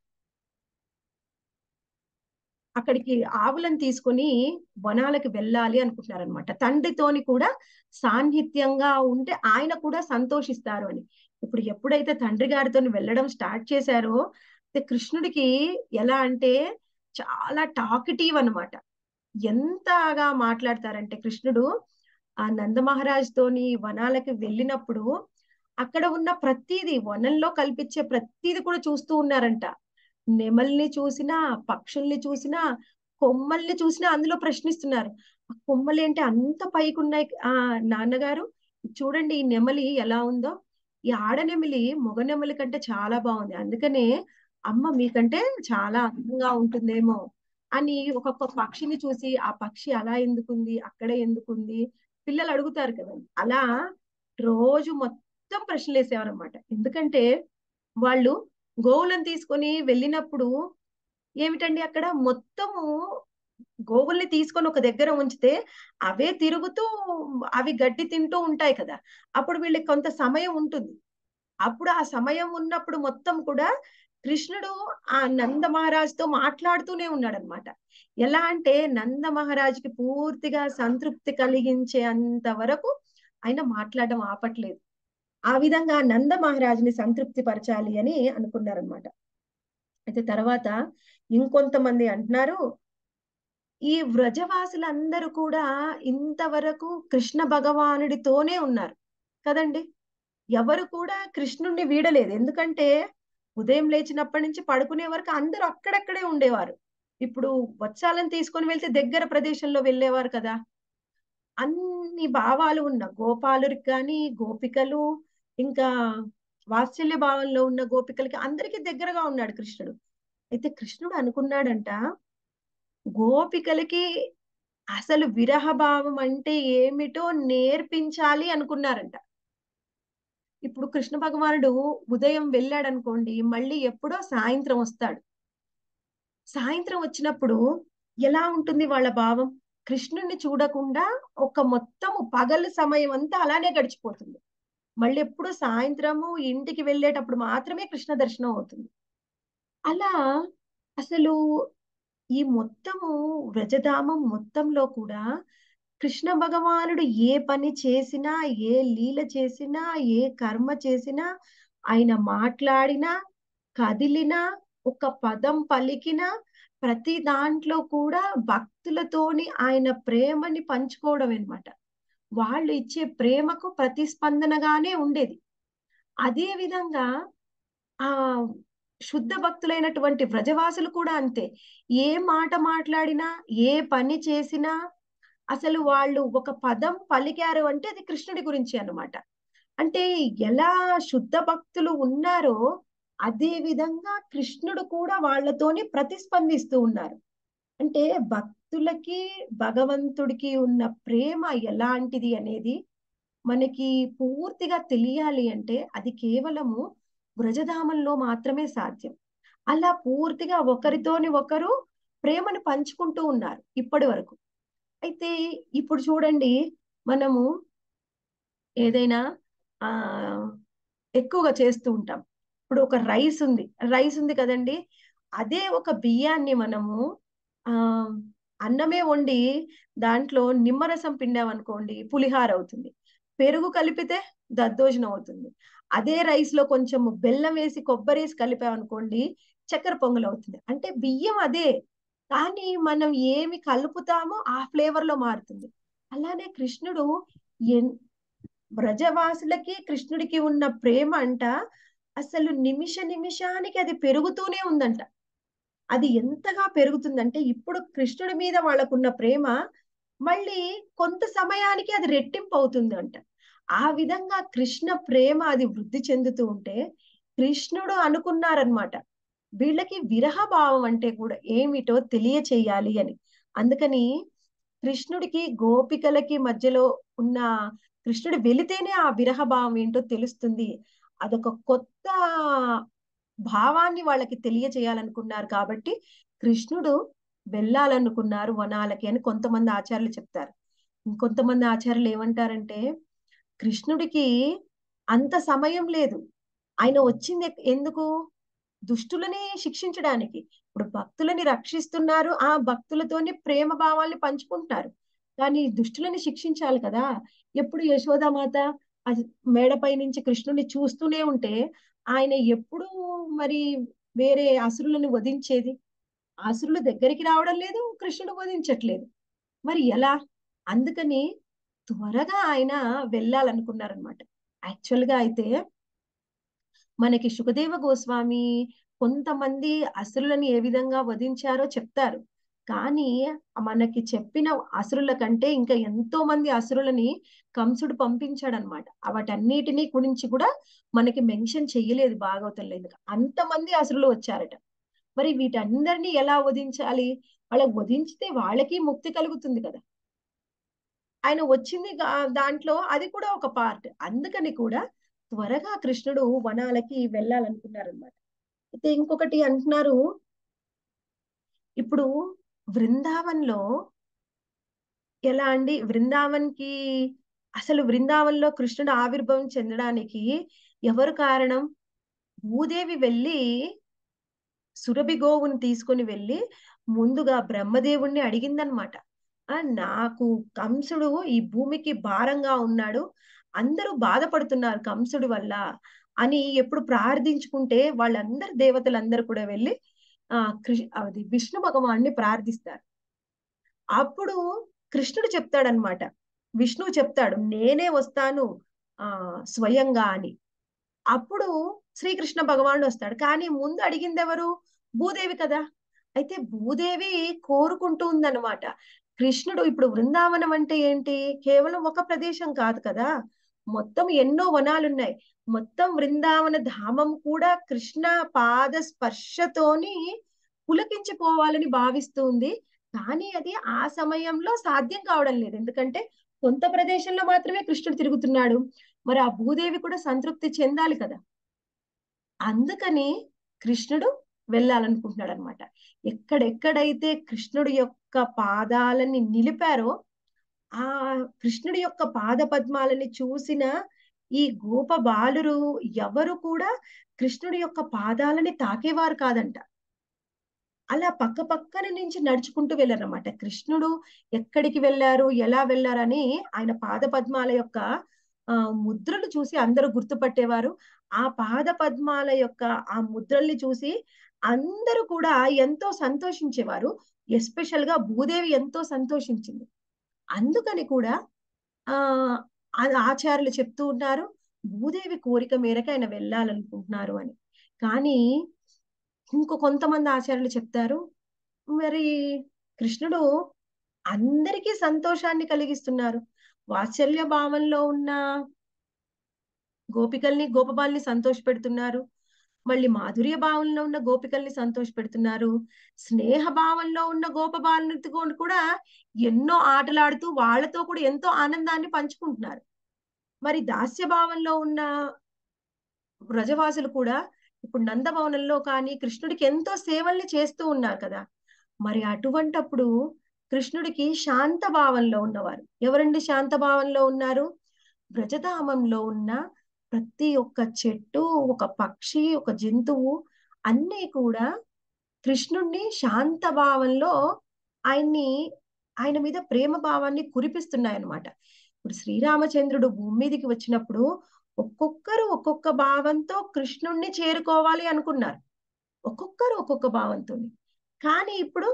అక్కడికి ఆవులను తీసుకొని వనాలకు వెళ్ళాలి అనుకుంటున్నారు అనమాట తండ్రితోని కూడా సాన్నిహిత్యంగా ఉంటే ఆయన కూడా సంతోషిస్తారు అని ఇప్పుడు ఎప్పుడైతే తండ్రి గారితో వెళ్ళడం స్టార్ట్ చేశారో కృష్ణుడికి ఎలా అంటే చాలా టాకిటివ్ అనమాట ఎంతగా మాట్లాడతారంటే కృష్ణుడు ఆ నంద మహారాజ్ తోని వనాలకి వెళ్ళినప్పుడు అక్కడ ఉన్న ప్రతిదీ వనంలో కల్పించే ప్రతిదీ కూడా చూస్తూ ఉన్నారంట నెమల్ని చూసినా పక్షుల్ని చూసినా కొమ్మల్ని చూసినా అందులో ప్రశ్నిస్తున్నారు ఆ కొమ్మలేంటి అంత పైకి ఉన్నాయి ఆ నాన్నగారు చూడండి ఈ నెమలి ఎలా ఉందో ఈ ఆడనెమిలి మొగ నెమలి కంటే చాలా బాగుంది అందుకనే అమ్మ మీకంటే చాలా అందంగా ఉంటుందేమో అని ఒక్కొక్క పక్షిని చూసి ఆ పక్షి అలా ఎందుకుంది అక్కడే ఎందుకుంది పిల్లలు అడుగుతారు కదా అలా రోజు మొత్తం ప్రశ్నలు వేసేవారనమాట ఎందుకంటే వాళ్ళు గోవులను తీసుకొని వెళ్ళినప్పుడు ఏమిటండి అక్కడ మొత్తము గోవుల్ని తీసుకొని ఒక దగ్గర ఉంచితే అవే తిరుగుతూ అవి గడ్డి తింటూ ఉంటాయి కదా అప్పుడు వీళ్ళకి కొంత సమయం ఉంటుంది అప్పుడు ఆ సమయం ఉన్నప్పుడు మొత్తం కూడా కృష్ణుడు ఆ నంద మహారాజుతో మాట్లాడుతూనే ఉన్నాడు అనమాట ఎలా అంటే నంద మహారాజుకి పూర్తిగా సంతృప్తి కలిగించే అంత వరకు ఆయన మాట్లాడడం ఆపట్లేదు ఆ విధంగా నంద మహారాజుని సంతృప్తి పరచాలి అని అనుకున్నారనమాట అయితే తర్వాత ఇంకొంతమంది అంటున్నారు ఈ వ్రజవాసులందరూ కూడా ఇంతవరకు కృష్ణ భగవానుడితోనే ఉన్నారు కదండి ఎవరు కూడా కృష్ణుణ్ణి వీడలేదు ఎందుకంటే ఉదయం లేచినప్పటి నుంచి పడుకునే వరకు అందరూ అక్కడక్కడే ఉండేవారు ఇప్పుడు వత్సాలను తీసుకొని వెళ్తే దగ్గర ప్రదేశంలో వెళ్ళేవారు కదా అన్ని భావాలు ఉన్న గోపాలుడికి కానీ గోపికలు ఇంకా వాత్సల్య భావంలో ఉన్న గోపికలకి అందరికీ దగ్గరగా ఉన్నాడు కృష్ణుడు అయితే కృష్ణుడు అనుకున్నాడంట గోపికలకి అసలు విరహ భావం అంటే ఏమిటో నేర్పించాలి అనుకున్నారంట. ఇప్పుడు కృష్ణ భగవానుడు ఉదయం వెళ్ళాడనుకోండి, మళ్ళీ ఎప్పుడో సాయంత్రం వస్తాడు. సాయంత్రం వచ్చినప్పుడు ఎలా ఉంటుంది వాళ్ళ భావం? కృష్ణుడిని చూడకుండా ఒక మొత్తము పగలు సమయం అంతా అలానే గడిచిపోతుంది. మళ్ళీ ఎప్పుడు సాయంత్రము ఇంటికి వెళ్ళేటప్పుడు మాత్రమే కృష్ణ దర్శనం అవుతుంది. అలా అసలు ఈ మొత్తము వ్రజధామం మొత్తంలో కూడా కృష్ణ భగవానుడు ఏ పని చేసినా, ఏ లీల చేసినా, ఏ కర్మ చేసినా, ఆయన మాట్లాడినా, కదిలినా, ఒక పదం పలికినా, ప్రతి దాంట్లో కూడా భక్తులతోని ఆయన ప్రేమని పంచుకోవడమనమాట. వాళ్ళు ఇచ్చే ప్రేమకు ప్రతిస్పందనగానే ఉండేది. అదే విధంగా ఆహ్, శుద్ధ భక్తులైనటువంటి వ్రజవాసులు కూడా అంతే. ఏ మాట మాట్లాడినా, ఏ పని చేసినా, అసలు వాళ్ళు ఒక పదం పలికారు అంటే అది కృష్ణుడి గురించి అన్నమాట. అంటే ఎలా శుద్ధ భక్తులు ఉన్నారో, అదే విధంగా కృష్ణుడు కూడా వాళ్ళతోని ప్రతిస్పందిస్తూ ఉన్నారు. అంటే భక్తులకి, భగవంతుడికి ఉన్న ప్రేమ ఎలాంటిది అనేది మనకి పూర్తిగా తెలియాలి అంటే అది కేవలము వ్రజధామంలో మాత్రమే సాధ్యం. అలా పూర్తిగా ఒకరితోని ఒకరు ప్రేమను పంచుకుంటూ ఉన్నారు ఇప్పటి వరకు. అయితే ఇప్పుడు చూడండి మనము ఏదైనా ఆహ్, ఎక్కువగా చేస్తూ ఉంటాం. ఇప్పుడు ఒక రైస్ ఉంది. రైస్ ఉంది కదండీ! అదే ఒక బియ్యాన్ని మనము ఆహ్, అన్నమే వండి దాంట్లో నిమ్మరసం పిండామనుకోండి పులిహార అవుతుంది. పెరుగు కలిపితే దద్దోజనం అవుతుంది. అదే రైస్‌లో కొంచెము బెల్లం వేసి, కొబ్బరేసి కలిపామనుకోండి చక్కెర పొంగలవుతుంది. అంటే బియ్యం అదే. కానీ మనం ఏమి కలుపుతామో ఆ ఫ్లేవర్‌లో మారుతుంది. అలానే కృష్ణుడు ఎన్ వ్రజవాసులకి, కృష్ణుడికి ఉన్న ప్రేమ అంట అసలు నిమిష నిమిషానికి అది పెరుగుతూనే ఉందంట. అది ఎంతగా పెరుగుతుందంటే ఇప్పుడు కృష్ణుడి మీద వాళ్ళకున్న ప్రేమ మళ్ళీ కొంత సమయానికి అది రెట్టింపు అవుతుందంట. ఆ విధంగా కృష్ణ ప్రేమ అది వృద్ధి చెందుతూ ఉంటే కృష్ణుడు అనుకున్నారనమాట. వీళ్ళకి విరహ భావం అంటే కూడా ఏమిటో తెలియచేయాలి అని. అందుకని కృష్ణుడికి, గోపికలకి మధ్యలో ఉన్న కృష్ణుడు వెళితేనే ఆ విరహ భావం ఏంటో తెలుస్తుంది. అదొక కొత్త భావాన్ని వాళ్ళకి తెలియచేయాలనుకున్నారు కాబట్టి కృష్ణుడు వెళ్ళాలనుకున్నారు వనాలకి అని కొంతమంది ఆచార్యులు చెప్తారు. ఇంకొంతమంది ఆచార్యులు ఏమంటారంటే కృష్ణుడికి అంత సమయం లేదు. ఆయన వచ్చింది ఎక్ ఎందుకు? దుష్టులని శిక్షించడానికి. ఇప్పుడు భక్తులని రక్షిస్తున్నారు. ఆ భక్తులతోని ప్రేమ భావాల్ని పంచుకుంటున్నారు. కానీ దుష్టులని శిక్షించాలి కదా! ఎప్పుడు యశోదామాత అది మేడపై నుంచి కృష్ణుడిని చూస్తూనే ఉంటే ఆయన ఎప్పుడూ మరి వేరే అసురులను వధించేది? అసురులు దగ్గరికి రావడం లేదు. కృష్ణుడు వధించట్లేదు. మరి ఎలా? అందుకని త్వరగా ఆయన వెళ్ళాలనుకున్నారనమాట. యాక్చువల్‌గా అయితే మనకి సుఖదేవ గోస్వామి కొంతమంది అసురులని ఏ విధంగా వధించారో చెప్తారు. కానీ మనకి చెప్పిన అసురుల కంటే ఇంకా ఎంతో మంది అసురులని కంసుడు పంపించాడన్నమాట. వాటన్నిటిని గురించి కూడా మనకి మెన్షన్ చెయ్యలేదు భాగవతంలో. ఎందుకు అంతమంది అసురులు వచ్చారట. మరి వీటందరిని ఎలా వధించాలి? వాళ్ళకి వధించితే వాళ్ళకి ముక్తి కలుగుతుంది కదా! ఆయన వచ్చింది గా దాంట్లో అది కూడా ఒక పార్ట్. అందుకని కూడా త్వరగా కృష్ణుడు వనాలకి వెళ్ళాలనుకున్నారనమాట. అయితే ఇంకొకటి అంటున్నారు ఇప్పుడు వృందావన్‌లో ఎలా అండి వృందావన్‌కి అసలు వృందావన్‌లో కృష్ణుడు ఆవిర్భావం చెందడానికి ఎవరు కారణం? భూదేవి వెళ్లి సురభి గోవుని తీసుకొని వెళ్లి ముందుగా బ్రహ్మదేవుడిని అడిగిందనమాట. ఆ! నాకు కంసుడు ఈ భూమికి భారంగా ఉన్నాడు. అందరూ బాధపడుతున్నారు కంసుడి వల్ల అని ఎప్పుడు ప్రార్థించుకుంటే వాళ్ళందరూ దేవతలందరూ కూడా వెళ్లి ఆహ్, కృష్ అది విష్ణు భగవానుడిని ప్రార్థిస్తారు. అప్పుడు కృష్ణుడు చెప్తాడన్నమాట. విష్ణువు చెప్తాడు. నేనే వస్తాను ఆహ్, స్వయంగా అని. అప్పుడు శ్రీకృష్ణ భగవానుడొస్తాడు. కానీ ముందు అడిగిందెవరు? భూదేవి కదా! అయితే భూదేవి కోరుకుంటూ ఉందన్నమాట. కృష్ణుడు ఇప్పుడు వృందావనం అంటే ఏంటి? కేవలం ఒక ప్రదేశం కాదు కదా! మొత్తం ఎన్నో వనాలున్నాయి. మొత్తం వృందావన ధామం కూడా కృష్ణ పాద స్పర్శతోని పులకించిపోవాలని భావిస్తూ ఉంది. కానీ అది ఆ సమయంలో సాధ్యం కావడం లేదు ఎందుకంటే కొంత ప్రదేశంలో మాత్రమే కృష్ణుడు తిరుగుతున్నాడు మరి ఆ భూదేవి కూడా సంతృప్తి చెందాలి కదా అందుకని కృష్ణుడు వెళ్ళాలనుకుంటున్నాడు అనమాట ఎక్కడెక్కడైతే కృష్ణుడి యొక్క పాదాలని నిలిపారో ఆ కృష్ణుడి యొక్క పాద పద్మాలని చూసిన ఈ గోప బాలురు ఎవరు కూడా కృష్ణుడి యొక్క పాదాలని తాకేవారు కాదంట అలా పక్క పక్కన నుంచి నడుచుకుంటూ వెళ్ళారన్నమాట కృష్ణుడు ఎక్కడికి వెళ్ళారు ఎలా వెళ్ళారని ఆయన పాద పద్మాల యొక్క ఆ ముద్రలు చూసి అందరూ గుర్తుపట్టేవారు ఆ పాద పద్మాల యొక్క ఆ ముద్రల్ని చూసి అందరూ కూడా ఎంతో సంతోషించేవారు ఎస్పెషల్ గా భూదేవి ఎంతో సంతోషించింది అందుకని కూడా ఆ ఆ- ఆచార్యులు చెప్తూ ఉన్నారు భూదేవి కోరిక మేరకు ఆయన వెళ్ళాలనుకుంటున్నారు అని కానీ ఇంకో కొంతమంది ఆచార్యులు చెప్తారు మరి కృష్ణుడు అందరికీ సంతోషాన్ని కలిగిస్తున్నారు వాత్సల్య భావంలో ఉన్న గోపికల్ని గోపబాల్ని సంతోష పెడుతున్నారు మళ్ళీ మాధుర్య భావంలో ఉన్న గోపికల్ని సంతోష పెడుతున్నారు స్నేహ భావంలో ఉన్న గోపబాలునితో కూడా ఎన్నో ఆటలాడుతూ వాళ్ళతో కూడా ఎంతో ఆనందాన్ని పంచుకుంటున్నారు మరి దాస్య భావంలో ఉన్న వ్రజవాసులు కూడా ఇప్పుడు నందభవనంలో కానీ కృష్ణుడికి ఎంతో సేవల్ని చేస్తూ ఉన్నారు కదా మరి అటువంటప్పుడు కృష్ణుడికి శాంత భావంలో ఉన్నవారు ఎవరండి శాంత భావంలో ఉన్నారు బ్రజధామంలో ఉన్న ప్రతి ఒక్క చెట్టు ఒక పక్షి ఒక జంతువు అన్నీ కూడా కృష్ణుణ్ణి శాంత భావంలో ఆయన్ని ఆయన మీద ప్రేమ భావాన్ని కురిపిస్తున్నాయన్నమాట ఇప్పుడు శ్రీరామచంద్రుడు భూమి మీదకి వచ్చినప్పుడు ఒక్కొక్కరు ఒక్కొక్క భావంతో కృష్ణుణ్ణి చేరుకోవాలి అనుకున్నారు ఒక్కొక్కరు ఒక్కొక్క భావంతో కానీ ఇప్పుడు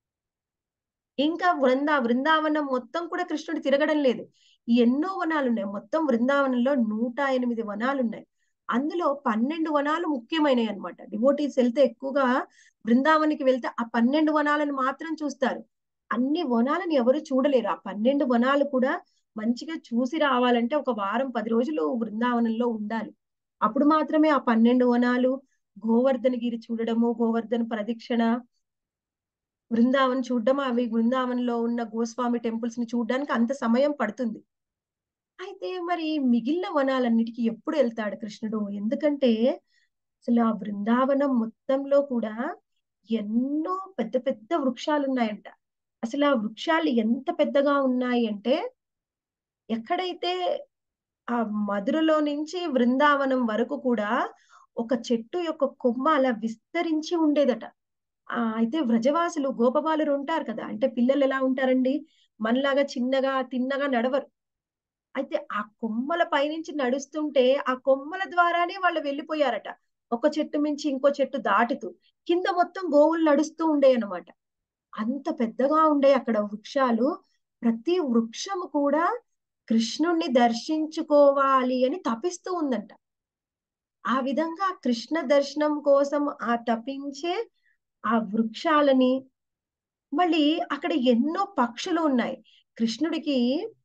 ఇంకా వృందా బృందావనం మొత్తం కూడా కృష్ణుడు తిరగడం లేదు ఎన్నో వనాలు ఉన్నాయి మొత్తం బృందావనంలో నూట ఎనిమిది వనాలు ఉన్నాయి అందులో పన్నెండు వనాలు ముఖ్యమైనవి అనమాట డివోటీస్ వెళ్తే ఎక్కువగా బృందావనికి వెళ్తే ఆ పన్నెండు వనాలను మాత్రం చూస్తారు అన్ని వనాలను ఎవరు చూడలేరు ఆ పన్నెండు వనాలు కూడా మంచిగా చూసి రావాలంటే ఒక వారం పది రోజులు బృందావనంలో ఉండాలి అప్పుడు మాత్రమే ఆ పన్నెండు వనాలు గోవర్ధన గిరి చూడడము గోవర్ధన ప్రదక్షిణ బృందావన్ చూడడం అవి బృందావనంలో ఉన్న గోస్వామి టెంపుల్స్ ని చూడడానికి అంత సమయం పడుతుంది అయితే మరి మిగిలిన వనాలన్నిటికీ ఎప్పుడు వెళ్తాడు కృష్ణుడు ఎందుకంటే అసలు ఆ బృందావనం మొత్తంలో కూడా ఎన్నో పెద్ద పెద్ద వృక్షాలు ఉన్నాయంట అసలు ఆ వృక్షాలు ఎంత పెద్దగా ఉన్నాయి అంటే ఎక్కడైతే ఆ మధురలో నుంచి బృందావనం వరకు కూడా ఒక చెట్టు యొక్క కొమ్మ అలా విస్తరించి ఉండేదట ఆ అయితే వ్రజవాసులు గోపబాలురు ఉంటారు కదా అంటే పిల్లలు ఎలా ఉంటారండి మనలాగా చిన్నగా తిన్నగా నడవరు అయితే ఆ కొమ్మల పైనుంచి నడుస్తుంటే ఆ కొమ్మల ద్వారానే వాళ్ళు వెళ్ళిపోయారట ఒక చెట్టు మించి ఇంకో చెట్టు దాటుతూ కింద మొత్తం గోవులు నడుస్తూ ఉండే అనమాట అంత పెద్దగా ఉండే అక్కడ వృక్షాలు ప్రతి వృక్షము కూడా కృష్ణుణ్ణి దర్శించుకోవాలి అని తపిస్తూ ఉందంట ఆ విధంగా కృష్ణ దర్శనం కోసం ఆ తపించే ఆ వృక్షాలని మళ్ళీ అక్కడ ఎన్నో పక్షులు ఉన్నాయి కృష్ణుడికి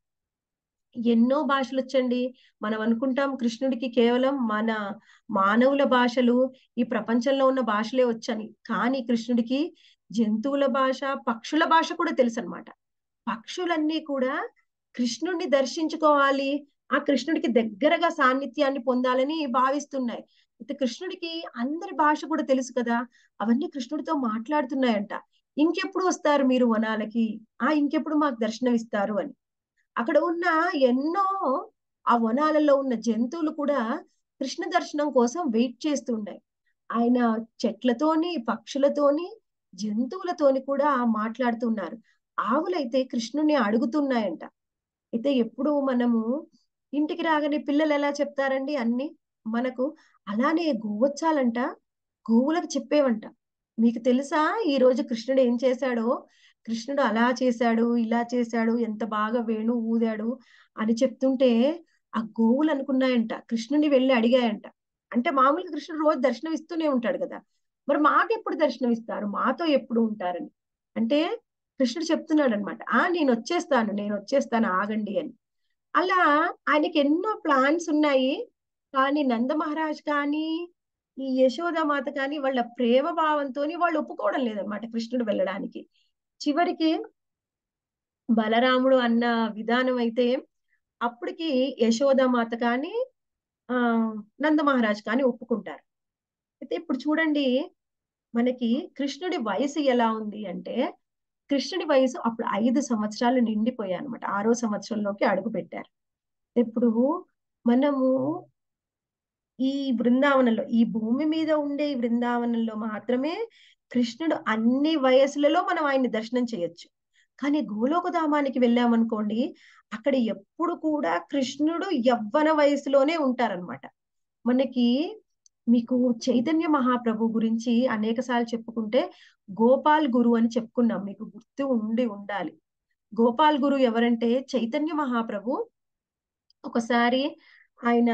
ఎన్నో భాషలు వచ్చండి మనం అనుకుంటాం కృష్ణుడికి కేవలం మన మానవుల భాషలు ఈ ప్రపంచంలో ఉన్న భాషలే వచ్చని కానీ కృష్ణుడికి జంతువుల భాష పక్షుల భాష కూడా తెలుసు అనమాట పక్షులన్నీ కూడా కృష్ణుడిని దర్శించుకోవాలి ఆ కృష్ణుడికి దగ్గరగా సాన్నిధ్యాన్ని పొందాలని భావిస్తున్నాయి అయితే కృష్ణుడికి అందరి భాష కూడా తెలుసు కదా అవన్నీ కృష్ణుడితో మాట్లాడుతున్నాయంట ఇంకెప్పుడు వస్తారు మీరు వనాలకి ఆ ఇంకెప్పుడు మాకు దర్శనం ఇస్తారు అని అక్కడ ఉన్న ఎన్నో ఆ వనాలలో ఉన్న జంతువులు కూడా కృష్ణ దర్శనం కోసం వెయిట్ చేస్తున్నాయి ఆయన చెట్లతోని పక్షులతోని జంతువులతోని కూడా మాట్లాడుతున్నారు ఆవులైతే కృష్ణుని అడుగుతున్నాయంట అయితే ఎప్పుడు మనము ఇంటికి రాగానే పిల్లలు ఎలా చెప్తారండి అన్ని మనకు అలానే గోవచ్చాలంట గోవులకు చెప్పేవంట మీకు తెలుసా ఈ రోజు కృష్ణుడు ఏం చేశాడో కృష్ణుడు అలా చేశాడు ఇలా చేశాడు ఎంత బాగా వేణు ఊదాడు అని చెప్తుంటే ఆ గోవులు అనుకున్నాయంట కృష్ణుని వెళ్ళి అడిగాయంట అంటే మామూలుగా కృష్ణుడు రోజు దర్శనం ఇస్తూనే ఉంటాడు కదా మరి మాకెప్పుడు దర్శనం ఇస్తారు మాతో ఎప్పుడు ఉంటారని అంటే కృష్ణుడు చెప్తున్నాడు అనమాట ఆ నేను వచ్చేస్తాను నేను వచ్చేస్తాను ఆగండి అని అలా ఆయనకి ఎన్నో ప్లాన్స్ ఉన్నాయి కానీ నంద మహారాజ్ కానీ ఈ యశోదామాత కానీ వాళ్ళ ప్రేమ భావంతో వాళ్ళు ఒప్పుకోవడం లేదనమాట కృష్ణుడు వెళ్ళడానికి చివరికి బలరాముడు అన్న విధానం అయితే అప్పటికి యశోదామాత కానీ ఆ నంద మహారాజ్ కానీ ఒప్పుకుంటారు అయితే ఇప్పుడు చూడండి మనకి కృష్ణుడి వయసు ఎలా ఉంది అంటే కృష్ణుడి వయసు అప్పుడు ఐదు సంవత్సరాలు నిండిపోయాయి అనమాట ఆరో సంవత్సరంలోకి అడుగు పెట్టారు ఇప్పుడు మనము ఈ బృందావనంలో ఈ భూమి మీద ఉండే ఈ బృందావనంలో మాత్రమే కృష్ణుడు అన్ని వయసులలో మనం ఆయన్ని దర్శనం చేయొచ్చు కానీ గోలోకధామానికి వెళ్ళామనుకోండి అక్కడ ఎప్పుడు కూడా కృష్ణుడు యవ్వన వయసులోనే ఉంటారనమాట మనకి మీకు చైతన్య మహాప్రభు గురించి అనేక సార్లు చెప్పుకుంటే గోపాల్ గురు అని చెప్పుకున్నాం మీకు గుర్తు ఉండి ఉండాలి గోపాల్ గురు ఎవరంటే చైతన్య మహాప్రభు ఒకసారి ఆయన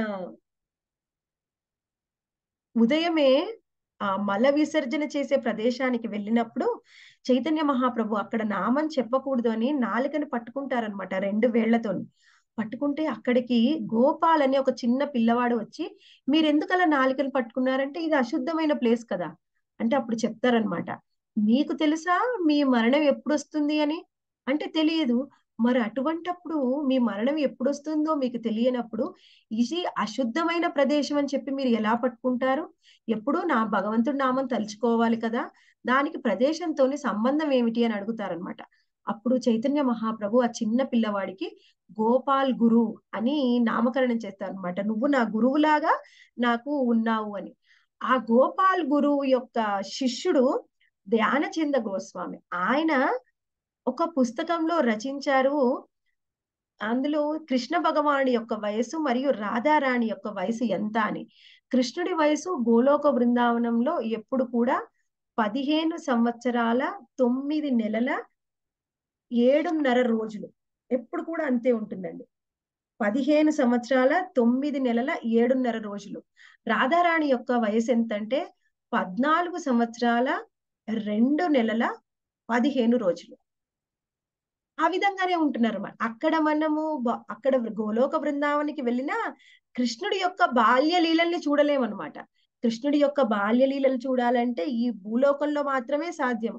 ఉదయమే ఆ మల విసర్జన చేసే ప్రదేశానికి వెళ్ళినప్పుడు చైతన్య మహాప్రభు అక్కడ నామం చెప్పకూడదు అని నాలుకని పట్టుకుంటారనమాట రెండు వేళ్లతోని పట్టుకుంటే అక్కడికి గోపాల్ అనే ఒక చిన్న పిల్లవాడు వచ్చి మీరు ఎందుకు అలా నాలుకని పట్టుకున్నారంటే ఇది అశుద్ధమైన ప్లేస్ కదా అంటే అప్పుడు చెప్తారనమాట మీకు తెలుసా మీ మరణం ఎప్పుడు వస్తుంది అని అంటే తెలియదు మరి అటువంటప్పుడు మీ మరణం ఎప్పుడు వస్తుందో మీకు తెలియనప్పుడు ఇది అశుద్ధమైన ప్రదేశం అని చెప్పి మీరు ఎలా పట్టుకుంటారు ఎప్పుడు నా భగవంతుడి నామం తలుచుకోవాలి కదా దానికి ప్రదేశంతోని సంబంధం ఏమిటి అని అడుగుతారనమాట అప్పుడు చైతన్య మహాప్రభు ఆ చిన్న పిల్లవాడికి గోపాల్ గురు అని నామకరణం చేస్తారనమాట నువ్వు నా గురువులాగా నాకు ఉన్నావు అని ఆ గోపాల్ గురువు యొక్క శిష్యుడు ధ్యానచంద గోస్వామి ఆయన ఒక పుస్తకంలో రచించారు అందులో కృష్ణ భగవానుడి యొక్క వయసు మరియు రాధారాణి యొక్క వయసు ఎంత అని కృష్ణుడి వయసు గోలోక బృందావనంలో ఎప్పుడు కూడా పదిహేను సంవత్సరాల తొమ్మిది నెలల ఏడున్నర రోజులు ఎప్పుడు కూడా అంతే ఉంటుందండి పదిహేను సంవత్సరాల తొమ్మిది నెలల ఏడున్నర రోజులు రాధారాణి యొక్క వయసు ఎంతంటే పద్నాలుగు సంవత్సరాల రెండు నెలల పదిహేను రోజులు ఆ విధంగానే ఉంటున్నారు అక్కడ మనము అక్కడ గోలోక బృందావనికి వెళ్ళినా కృష్ణుడి యొక్క బాల్య లీలల్ని చూడలేమన్నమాట కృష్ణుడి యొక్క బాల్య లీలలు చూడాలంటే ఈ భూలోకంలో మాత్రమే సాధ్యం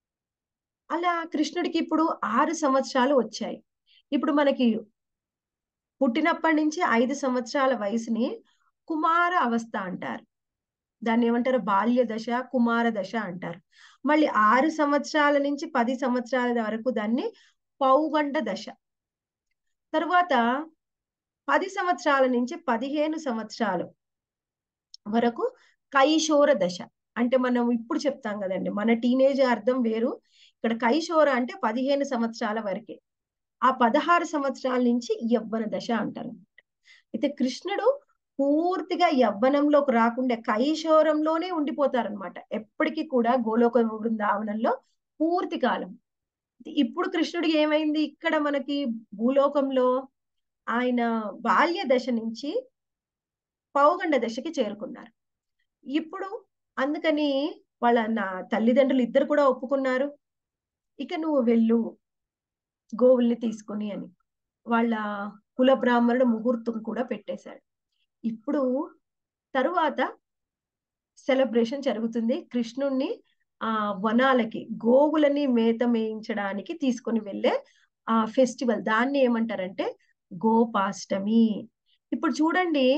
అలా కృష్ణుడికి ఇప్పుడు ఆరు సంవత్సరాలు వచ్చాయి ఇప్పుడు మనకి పుట్టినప్పటి నుంచి ఐదు సంవత్సరాల వయసుని కుమార అవస్థ అంటారు దాన్ని ఏమంటారు బాల్య దశ కుమార దశ అంటారు మళ్ళీ ఆరు సంవత్సరాల నుంచి పది సంవత్సరాల వరకు దాన్ని పౌగండ దశ తరువాత పది సంవత్సరాల నుంచి పదిహేను సంవత్సరాలు వరకు కైశోర దశ అంటే మనం ఇప్పుడు చెప్తాం కదండి మన టీనేజ్ అర్థం వేరు ఇక్కడ కైశోర అంటే పదిహేను సంవత్సరాల వరకే ఆ పదహారు సంవత్సరాల నుంచి యవ్వన దశ అంటారు అయితే కృష్ణుడు పూర్తిగా యవ్వనంలోకి రాకుండా కైశోరంలోనే ఉండిపోతారనమాట ఎప్పటికీ కూడా గోలోక బృందావనంలో పూర్తి కాలం ఇప్పుడు కృష్ణుడికి ఏమైంది ఇక్కడ మనకి భూలోకంలో ఆయన బాల్య దశ నుంచి పౌగండ దశకి చేరుకున్నారు ఇప్పుడు అందుకని వాళ్ళ నా తల్లిదండ్రులు ఇద్దరు కూడా ఒప్పుకున్నారు ఇక నువ్వు వెళ్ళు గోవుల్ని తీసుకుని అని వాళ్ళ కుల బ్రాహ్మణుడు ముహూర్తం కూడా పెట్టేశాడు ఇప్పుడు తరువాత సెలబ్రేషన్ జరుగుతుంది కృష్ణుణ్ణి ఆ వనాలకి గోవులని మేత మేయించడానికి తీసుకొని వెళ్ళే ఆ ఫెస్టివల్ దాన్ని ఏమంటారంటే గోపాష్టమి ఇప్పుడు చూడండి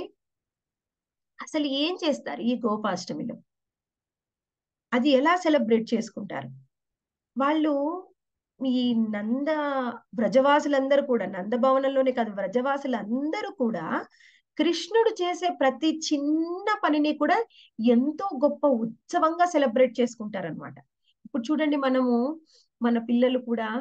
అసలు ఏం చేస్తారు ఈ గోపాష్టమిలో అది ఎలా సెలబ్రేట్ చేసుకుంటారు వాళ్ళు ఈ నంద బ్రజవాసులందరూ కూడా నందభవనంలోనే కాదు బ్రజవాసులందరూ కూడా కృష్ణుడు చేసే ప్రతి చిన్న పనిని కూడా ఎంతో గొప్ప ఉత్సవంగా సెలబ్రేట్ చేసుకుంటారనమాట ఇప్పుడు చూడండి మనము మన పిల్లలు కూడా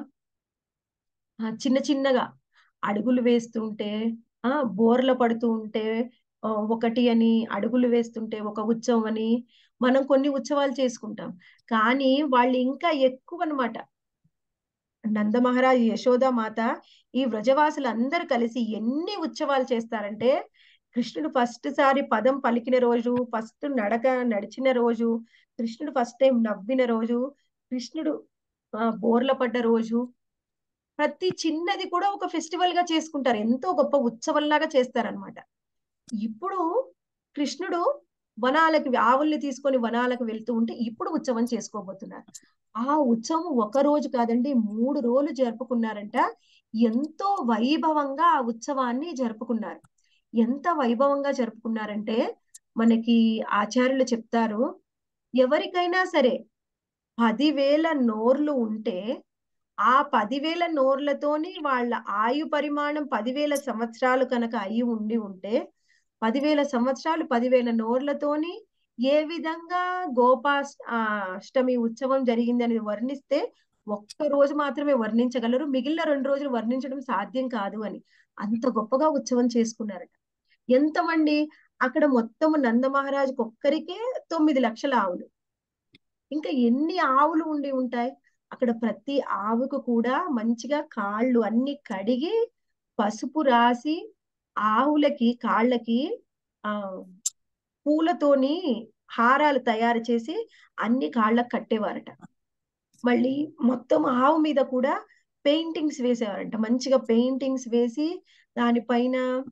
చిన్న చిన్నగా అడుగులు వేస్తుంటే ఆ బోర్ల పడుతూ ఉంటే ఒకటి అని అడుగులు వేస్తుంటే ఒక ఉత్సవం అని మనం కొన్ని ఉత్సవాలు చేసుకుంటాం కానీ వాళ్ళు ఇంకా ఎక్కువ అనమాట నందమహారాజ్ యశోద మాత ఈ వ్రజవాసులు అందరు కలిసి ఎన్ని ఉత్సవాలు చేస్తారంటే కృష్ణుడు ఫస్ట్ సారి పదం పలికిన రోజు ఫస్ట్ నడక నడిచిన రోజు కృష్ణుడు ఫస్ట్ టైం నవ్విన రోజు కృష్ణుడు బోర్ల పడ్డ రోజు ప్రతి చిన్నది కూడా ఒక ఫెస్టివల్ గా చేసుకుంటారు ఎంతో గొప్ప ఉత్సవంలాగా చేస్తారనమాట ఇప్పుడు కృష్ణుడు వనాలకి ఆవుల్ని తీసుకొని వనాలకు వెళ్తూ ఉంటే ఇప్పుడు ఉత్సవం చేసుకోబోతున్నారు ఆ ఉత్సవం ఒక రోజు కాదండి మూడు రోజులు జరుపుకున్నారంట ఎంతో వైభవంగా ఆ ఉత్సవాన్ని జరుపుకున్నారు ఎంత వైభవంగా జరుపుకున్నారంటే మనకి ఆచార్యులు చెప్తారు ఎవరికైనా సరే పదివేల నోర్లు ఉంటే ఆ పదివేల నోర్లతోని వాళ్ళ ఆయు పరిమాణం పదివేల సంవత్సరాలు కనుక అయి ఉండి ఉంటే పదివేల సంవత్సరాలు పదివేల నోర్లతోని ఏ విధంగా గోపాస్ ఆ, అష్టమి ఉత్సవం జరిగింది అనేది వర్ణిస్తే ఒక్క రోజు మాత్రమే వర్ణించగలరు మిగిలిన రెండు రోజులు వర్ణించడం సాధ్యం కాదు అని అంత గొప్పగా ఉత్సవం చేసుకున్నారట ఎంతమంది అక్కడ మొత్తం నందమహారాజుకి ఒక్కరికే తొమ్మిది లక్షల ఆవులు ఇంకా ఎన్ని ఆవులు ఉండి ఉంటాయి అక్కడ ప్రతి ఆవుకు కూడా మంచిగా కాళ్ళు అన్ని కడిగి పసుపు రాసి ఆవులకి కాళ్ళకి ఆ పూలతోని హారాలు తయారు చేసి అన్ని కాళ్ళకు కట్టేవారట మళ్ళీ మొత్తం ఆవు మీద కూడా పెయింటింగ్స్ వేసేవారంట మంచిగా పెయింటింగ్స్ వేసి దానిపైన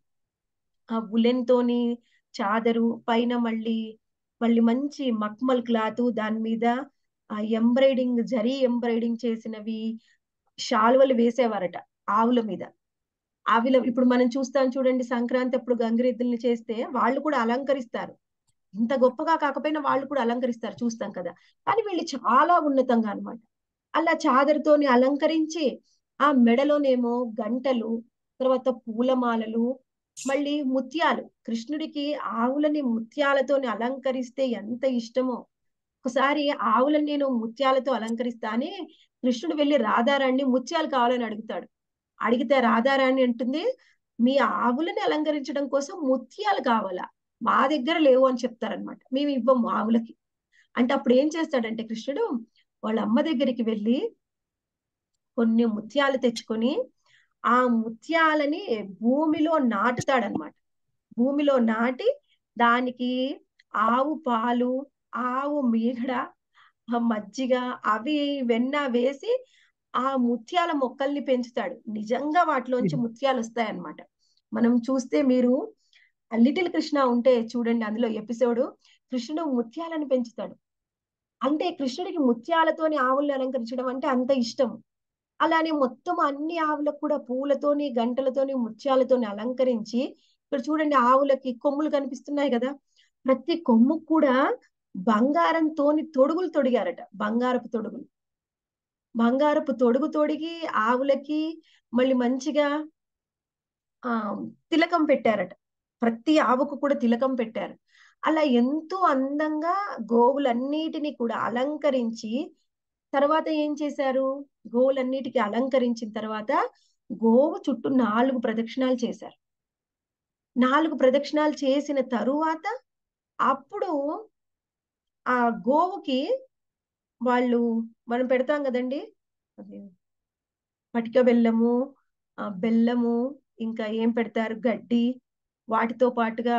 ఆ ఉలెన్ తోని చాదరు పైన మళ్ళీ మళ్ళీ మంచి మక్మల్ క్లాత్ దాని మీద ఆ ఎంబ్రాయిడింగ్ జరీ ఎంబ్రాయిడింగ్ చేసినవి శాలువలు వేసేవారట ఆవుల మీద ఆవిల ఇప్పుడు మనం చూస్తాం చూడండి సంక్రాంతి అప్పుడు గంగిరెద్దుల్ని చేస్తే వాళ్ళు కూడా అలంకరిస్తారు ఇంత గొప్పగా కాకపోయినా వాళ్ళు కూడా అలంకరిస్తారు చూస్తాం కదా కానీ వీళ్ళు చాలా ఉన్నతంగా అన్నమాట అలా చాదరుతోని అలంకరించి ఆ మెడలోనేమో గంటలు తర్వాత పూలమాలలు మళ్ళీ ముత్యాలు కృష్ణుడికి ఆవులని ముత్యాలతోని అలంకరిస్తే ఎంత ఇష్టమో ఒకసారి ఆవులని నేను ముత్యాలతో అలంకరిస్తా అని కృష్ణుడు వెళ్ళి రాధారాణ్ణి ముత్యాలు కావాలని అడుగుతాడు అడిగితే రాధారాణి అంటుంది మీ ఆవులని అలంకరించడం కోసం ముత్యాలు కావాలా మా దగ్గర లేవు అని చెప్తారనమాట మేము ఇవ్వము ఆవులకి అంటే అప్పుడు ఏం చేస్తాడంటే కృష్ణుడు వాళ్ళ అమ్మ దగ్గరికి వెళ్ళి కొన్ని ముత్యాలు తెచ్చుకొని ఆ ముత్యాలని భూమిలో నాటుతాడనమాట భూమిలో నాటి దానికి ఆవు పాలు ఆవు మీగడ ఆ మజ్జిగ అవి వెన్న వేసి ఆ ముత్యాల మొక్కల్ని పెంచుతాడు నిజంగా వాటిలోంచి ముత్యాలు వస్తాయన్నమాట మనం చూస్తే మీరు లిటిల్ కృష్ణ ఉంటే చూడండి అందులో ఎపిసోడ్ కృష్ణుడు ముత్యాలను పెంచుతాడు అంటే కృష్ణుడికి ముత్యాలతోని ఆవుల్ని అలంకరించడం అంటే అంత ఇష్టం అలానే మొత్తం అన్ని ఆవులకు కూడా పూలతోని గంటలతోని ముత్యాలతోని అలంకరించి ఇక్కడ చూడండి ఆవులకి కొమ్ములు కనిపిస్తున్నాయి కదా ప్రతి కొమ్ముకు కూడా బంగారంతోని తొడుగులు తొడిగారట బంగారపు తొడుగులు బంగారపు తొడుగు తొడిగి ఆవులకి మళ్ళీ మంచిగా ఆ తిలకం పెట్టారట ప్రతి ఆవుకు కూడా తిలకం పెట్టారు అలా ఎంతో అందంగా గోవులన్నిటిని కూడా అలంకరించి తర్వాత ఏం చేశారు గోవులన్నిటికీ అలంకరించిన తర్వాత గోవు చుట్టూ నాలుగు ప్రదక్షిణాలు చేశారు నాలుగు ప్రదక్షిణాలు చేసిన తరువాత అప్పుడు ఆ గోవుకి వాళ్ళు మనం పెడతాం కదండి అది పటిక బెల్లము ఆ బెల్లము ఇంకా ఏం పెడతారు గడ్డి వాటితో పాటుగా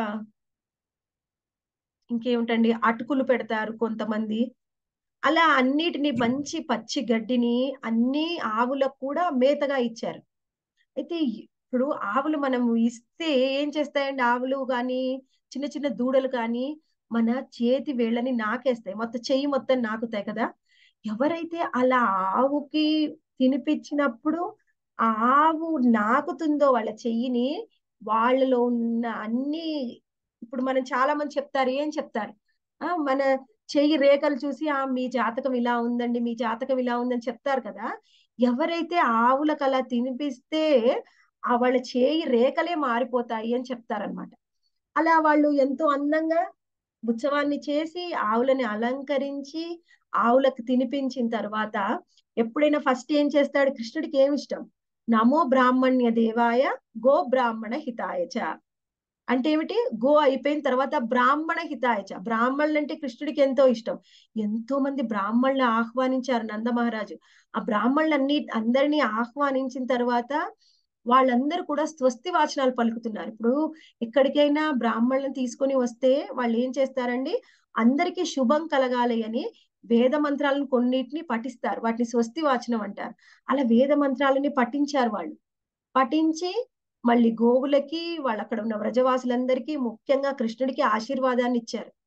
ఇంకేమిటండి అటుకులు పెడతారు కొంతమంది అలా అన్నిటిని మంచి పచ్చి గడ్డిని అన్ని ఆవులకు కూడా మేతగా ఇచ్చారు అయితే ఇప్పుడు ఆవులు మనం ఇస్తే ఏం చేస్తాయండి ఆవులు కానీ చిన్న చిన్న దూడలు కానీ మన చేతి వేళ్ళని నాకేస్తాయి మొత్తం చెయ్యి మొత్తం నాకుతాయి కదా ఎవరైతే అలా ఆవుకి తినిపించినప్పుడు ఆ ఆవు నాకుతుందో వాళ్ళ చెయ్యిని వాళ్ళలో ఉన్న అన్ని ఇప్పుడు మనం చాలా మంది చెప్తారు ఏం చెప్తారు ఆ మన చెయ్యి రేఖలు చూసి ఆ మీ జాతకం ఇలా ఉందండి మీ జాతకం ఇలా ఉందని చెప్తారు కదా ఎవరైతే ఆవులకు అలా తినిపిస్తే ఆ వాళ్ళ చేయి రేఖలే మారిపోతాయి అని చెప్తారనమాట అలా వాళ్ళు ఎంతో అందంగా ఉత్సవాన్ని చేసి ఆవులని అలంకరించి ఆవులకు తినిపించిన తర్వాత ఎప్పుడైనా ఫస్ట్ ఏం చేస్తాడు కృష్ణుడికి ఏమి ఇష్టం నమో బ్రాహ్మణ్య దేవాయ గో బ్రాహ్మణ హితాయచ అంటే ఏమిటి గో అయిపోయిన తర్వాత బ్రాహ్మణ హితాయచ బ్రాహ్మణులు అంటే కృష్ణుడికి ఎంతో ఇష్టం ఎంతో మంది బ్రాహ్మణులు ఆహ్వానించారు నంద మహారాజు ఆ బ్రాహ్మణులన్ని అందరినీ ఆహ్వానించిన తర్వాత వాళ్ళందరూ కూడా స్వస్తి వాచనాలు పలుకుతున్నారు ఇప్పుడు ఎక్కడికైనా బ్రాహ్మణులను తీసుకొని వస్తే వాళ్ళు ఏం చేస్తారండి అందరికీ శుభం కలగాలి అని వేద మంత్రాలను కొన్నిటిని పఠిస్తారు వాటిని స్వస్తి వాచనం అంటారు అలా వేద మంత్రాలని పఠించారు వాళ్ళు పఠించి మళ్ళీ గోవులకి వాళ్ళు అక్కడ ఉన్న వ్రజవాసులందరికీ ముఖ్యంగా కృష్ణుడికి ఆశీర్వాదాన్ని ఇచ్చారు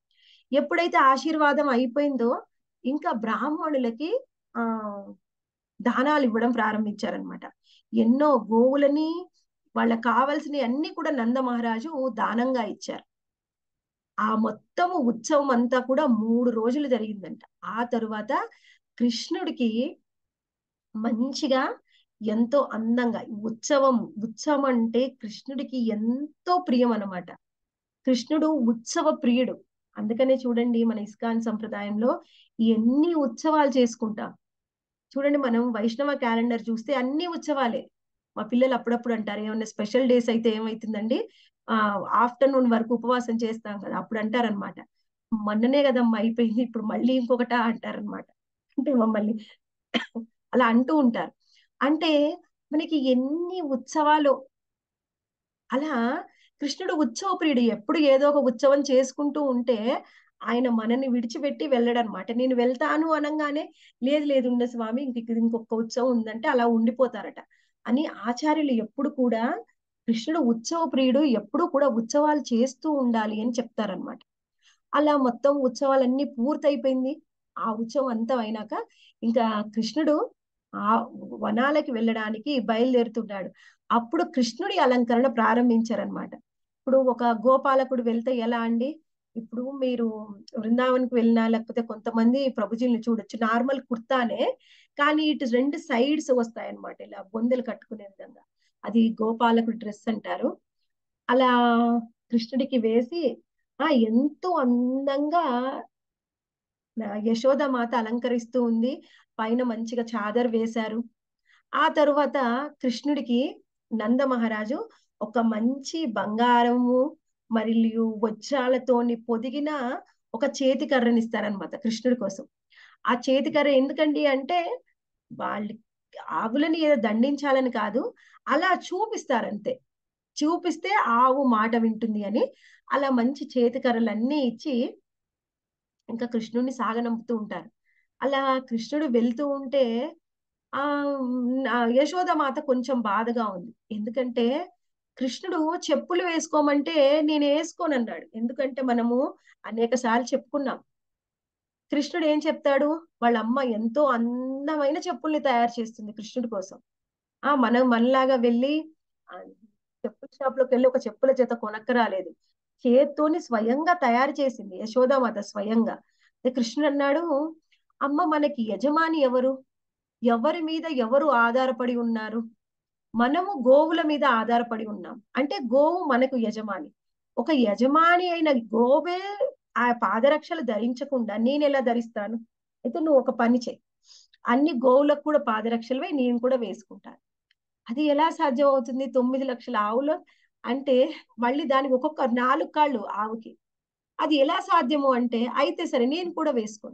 ఎప్పుడైతే ఆశీర్వాదం అయిపోయిందో ఇంకా బ్రాహ్మణులకి ఆ దానాలు ఇవ్వడం ప్రారంభించారనమాట ఎన్నో గోవులని వాళ్ళకి కావలసినవి అన్ని కూడా నంద మహారాజు దానంగా ఇచ్చారు ఆ మొత్తము ఉత్సవం అంతా కూడా మూడు రోజులు జరిగిందంట ఆ తరువాత కృష్ణుడికి మంచిగా ఎంతో అందంగా ఉత్సవం ఉత్సవం అంటే కృష్ణుడికి ఎంతో ప్రియం అన్నమాట కృష్ణుడు ఉత్సవ ప్రియుడు అందుకనే చూడండి మన ఇస్కాన్ సంప్రదాయంలో ఎన్ని ఉత్సవాలు చేసుకుంటాం చూడండి మనం వైష్ణవ క్యాలెండర్ చూస్తే అన్ని ఉత్సవాలే మా పిల్లలు అప్పుడప్పుడు అంటారు ఏమన్నా స్పెషల్ డేస్ అయితే ఏమైతుందండి ఆ ఆఫ్టర్నూన్ వరకు ఉపవాసం చేస్తాం కదా అప్పుడు అంటారనమాట మొన్ననే కదమ్మా అయిపోయింది ఇప్పుడు మళ్ళీ ఇంకొకట అంటారనమాట అంటే మమ్మల్ని అలా అంటూ ఉంటారు అంటే మనకి ఎన్ని ఉత్సవాలు అలా కృష్ణుడు ఉత్సవ ప్రియుడు ఎప్పుడు ఏదో ఒక ఉత్సవం చేసుకుంటూ ఉంటే ఆయన మనని విడిచిపెట్టి వెళ్ళడనమాట నేను వెళ్తాను అనగానే లేదు లేదు ఉండ స్వామి ఇంక ఇంకొక ఉత్సవం ఉందంటే అలా ఉండిపోతారట అని ఆచార్యులు ఎప్పుడు కూడా కృష్ణుడు ఉత్సవ ప్రియుడు ఎప్పుడు కూడా ఉత్సవాలు చేస్తూ ఉండాలి అని చెప్తారనమాట అలా మొత్తం ఉత్సవాలన్నీ పూర్తయిపోయింది ఆ ఉత్సవం అంతా అయినాక ఇంకా కృష్ణుడు ఆ వనాలకి వెళ్ళడానికి బయలుదేరుతున్నాడు అప్పుడు కృష్ణుడి అలంకరణ ప్రారంభించారనమాట ఇప్పుడు ఒక గోపాలకుడు వెళ్తే ఎలా అండి ఇప్పుడు మీరు బృందావన్కి వెళ్ళినా లేకపోతే కొంతమంది ప్రభుజీని చూడొచ్చు నార్మల్ కుర్తానే కానీ ఇటు రెండు సైడ్స్ వస్తాయన్నమాట ఇలా బొందెలు కట్టుకునే విధంగా అది గోపాలకుడు డ్రెస్ అంటారు అలా కృష్ణుడికి వేసి ఆ ఎంతో అందంగా యశోదమాత అలంకరిస్తూ ఉంది పైన మంచిగా చాదర్ వేశారు ఆ తరువాత కృష్ణుడికి నంద మహారాజు ఒక మంచి బంగారము మరియు వజ్రాలతోని పొదిగిన ఒక చేతి కర్రని ఇస్తారనమాట కృష్ణుడి కోసం ఆ చేతి కర్ర ఎందుకండి అంటే వాళ్ళు ఆవులని ఏదో దండించాలని కాదు అలా చూపిస్తారంతే చూపిస్తే ఆవు మాట వింటుంది అని అలా మంచి చేతి కర్రలన్నీ ఇచ్చి ఇంకా కృష్ణుడిని సాగనంపుతూ ఉంటారు అలా కృష్ణుడు వెళ్తూ ఉంటే ఆ యశోదమాత కొంచెం బాధగా ఉంది ఎందుకంటే కృష్ణుడు చెప్పులు వేసుకోమంటే నేను వేసుకోను అన్నాడు ఎందుకంటే మనము అనేక సార్లు చెప్పుకున్నాం కృష్ణుడు ఏం చెప్తాడు వాళ్ళ అమ్మ ఎంతో అందమైన చెప్పుల్ని తయారు చేస్తుంది కృష్ణుడి కోసం ఆ మనం మనలాగా వెళ్ళి చెప్పుల షాప్ లోకి వెళ్ళి ఒక చెప్పుల చేత కొనక్క రాలేదు చేత్తోని స్వయంగా తయారు చేసింది యశోదామాత స్వయంగా కృష్ణుడు అన్నాడు అమ్మ మనకి యజమాని ఎవరు ఎవరి మీద ఎవరు ఆధారపడి ఉన్నారు మనము గోవుల మీద ఆధారపడి ఉన్నాం అంటే గోవు మనకు యజమాని ఒక యజమాని అయిన గోవే ఆ పాదరక్షలు ధరించకుండా నేను ఎలా ధరిస్తాను అయితే నువ్వు ఒక పని చేయి అన్ని గోవులకు కూడా పాదరక్షలవే నేను కూడా వేసుకుంటాను అది ఎలా సాధ్యం అవుతుంది తొమ్మిది లక్షల ఆవులు అంటే మళ్ళీ దానికి ఒక్కొక్క నాలుగు కాళ్ళు ఆవుకి అది ఎలా సాధ్యము అంటే అయితే సరే నేను కూడా వేసుకోను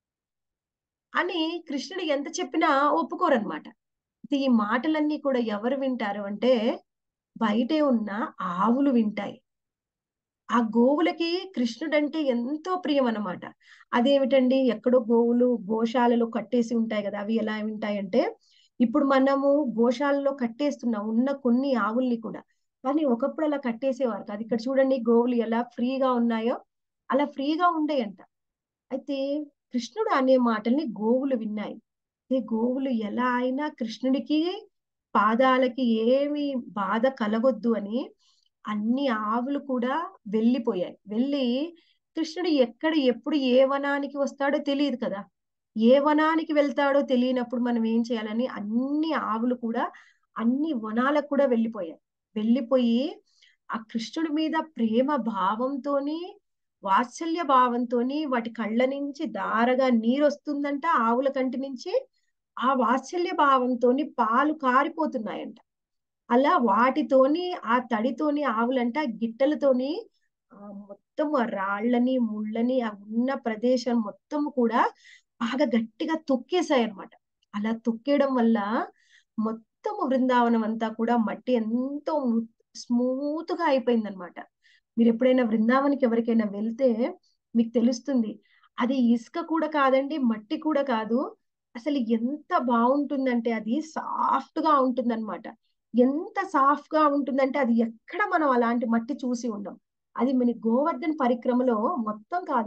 అని కృష్ణుడు ఎంత చెప్పినా ఒప్పుకోరనమాట ఈ మాటలన్నీ కూడా ఎవరు వింటారు అంటే బయటే ఉన్న ఆవులు వింటాయి ఆ గోవులకి కృష్ణుడు అంటే ఎంతో ప్రియం అనమాట అదేమిటండి ఎక్కడో గోవులు గోశాలలో కట్టేసి ఉంటాయి కదా అవి ఎలా వింటాయంటే ఇప్పుడు మనము గోశాలలో కట్టేస్తున్నాం ఉన్న కొన్ని ఆవుల్ని కూడా కానీ ఒకప్పుడు అలా కట్టేసేవారు కాదు ఇక్కడ చూడండి గోవులు ఎలా ఫ్రీగా ఉన్నాయో అలా ఫ్రీగా ఉండేయంట అయితే కృష్ణుడు అనే మాటల్ని గోవులు విన్నాయి గోవులు ఎలా అయినా కృష్ణుడికి పాదాలకి ఏమి బాధ కలగొద్దు అని అన్ని ఆవులు కూడా వెళ్ళిపోయాయి వెళ్ళి కృష్ణుడు ఎక్కడ ఎప్పుడు ఏ వనానికి వస్తాడో తెలియదు కదా ఏ వనానికి వెళ్తాడో తెలియనప్పుడు మనం ఏం చేయాలని అన్ని ఆవులు కూడా అన్ని వనాలకు కూడా వెళ్ళిపోయాయి వెళ్ళిపోయి ఆ కృష్ణుడి మీద ప్రేమ భావంతోని వాత్సల్య భావంతోని వాటి కళ్ళ నుంచి దారగా నీరు వస్తుందంట ఆవుల కంటి నుంచి ఆ వాత్సల్య భావంతోని పాలు కారిపోతున్నాయంట అలా వాటితోని ఆ తడితోని ఆవులంట గిట్టలతోని ఆ మొత్తం ఆ రాళ్ళని ముళ్ళని ఆ ఉన్న ప్రదేశం మొత్తం కూడా బాగా గట్టిగా తొక్కేశాయి అనమాట అలా తొక్కేయడం వల్ల మొత్తం బృందావనం అంతా కూడా మట్టి ఎంతో స్మూత్ గా అయిపోయింది అనమాట మీరు ఎప్పుడైనా బృందావనికి ఎవరికైనా వెళ్తే మీకు తెలుస్తుంది అది ఇసుక కూడా కాదండి మట్టి కూడా కాదు అసలు ఎంత బాగుంటుందంటే అది సాఫ్ట్ గా ఉంటుంది అనమాట ఎంత సాఫ్ట్ గా ఉంటుందంటే అది ఎక్కడ మనం అలాంటి మట్టి చూసి ఉండం అది మన గోవర్ధన్ పరిక్రమలో మొత్తం కాదు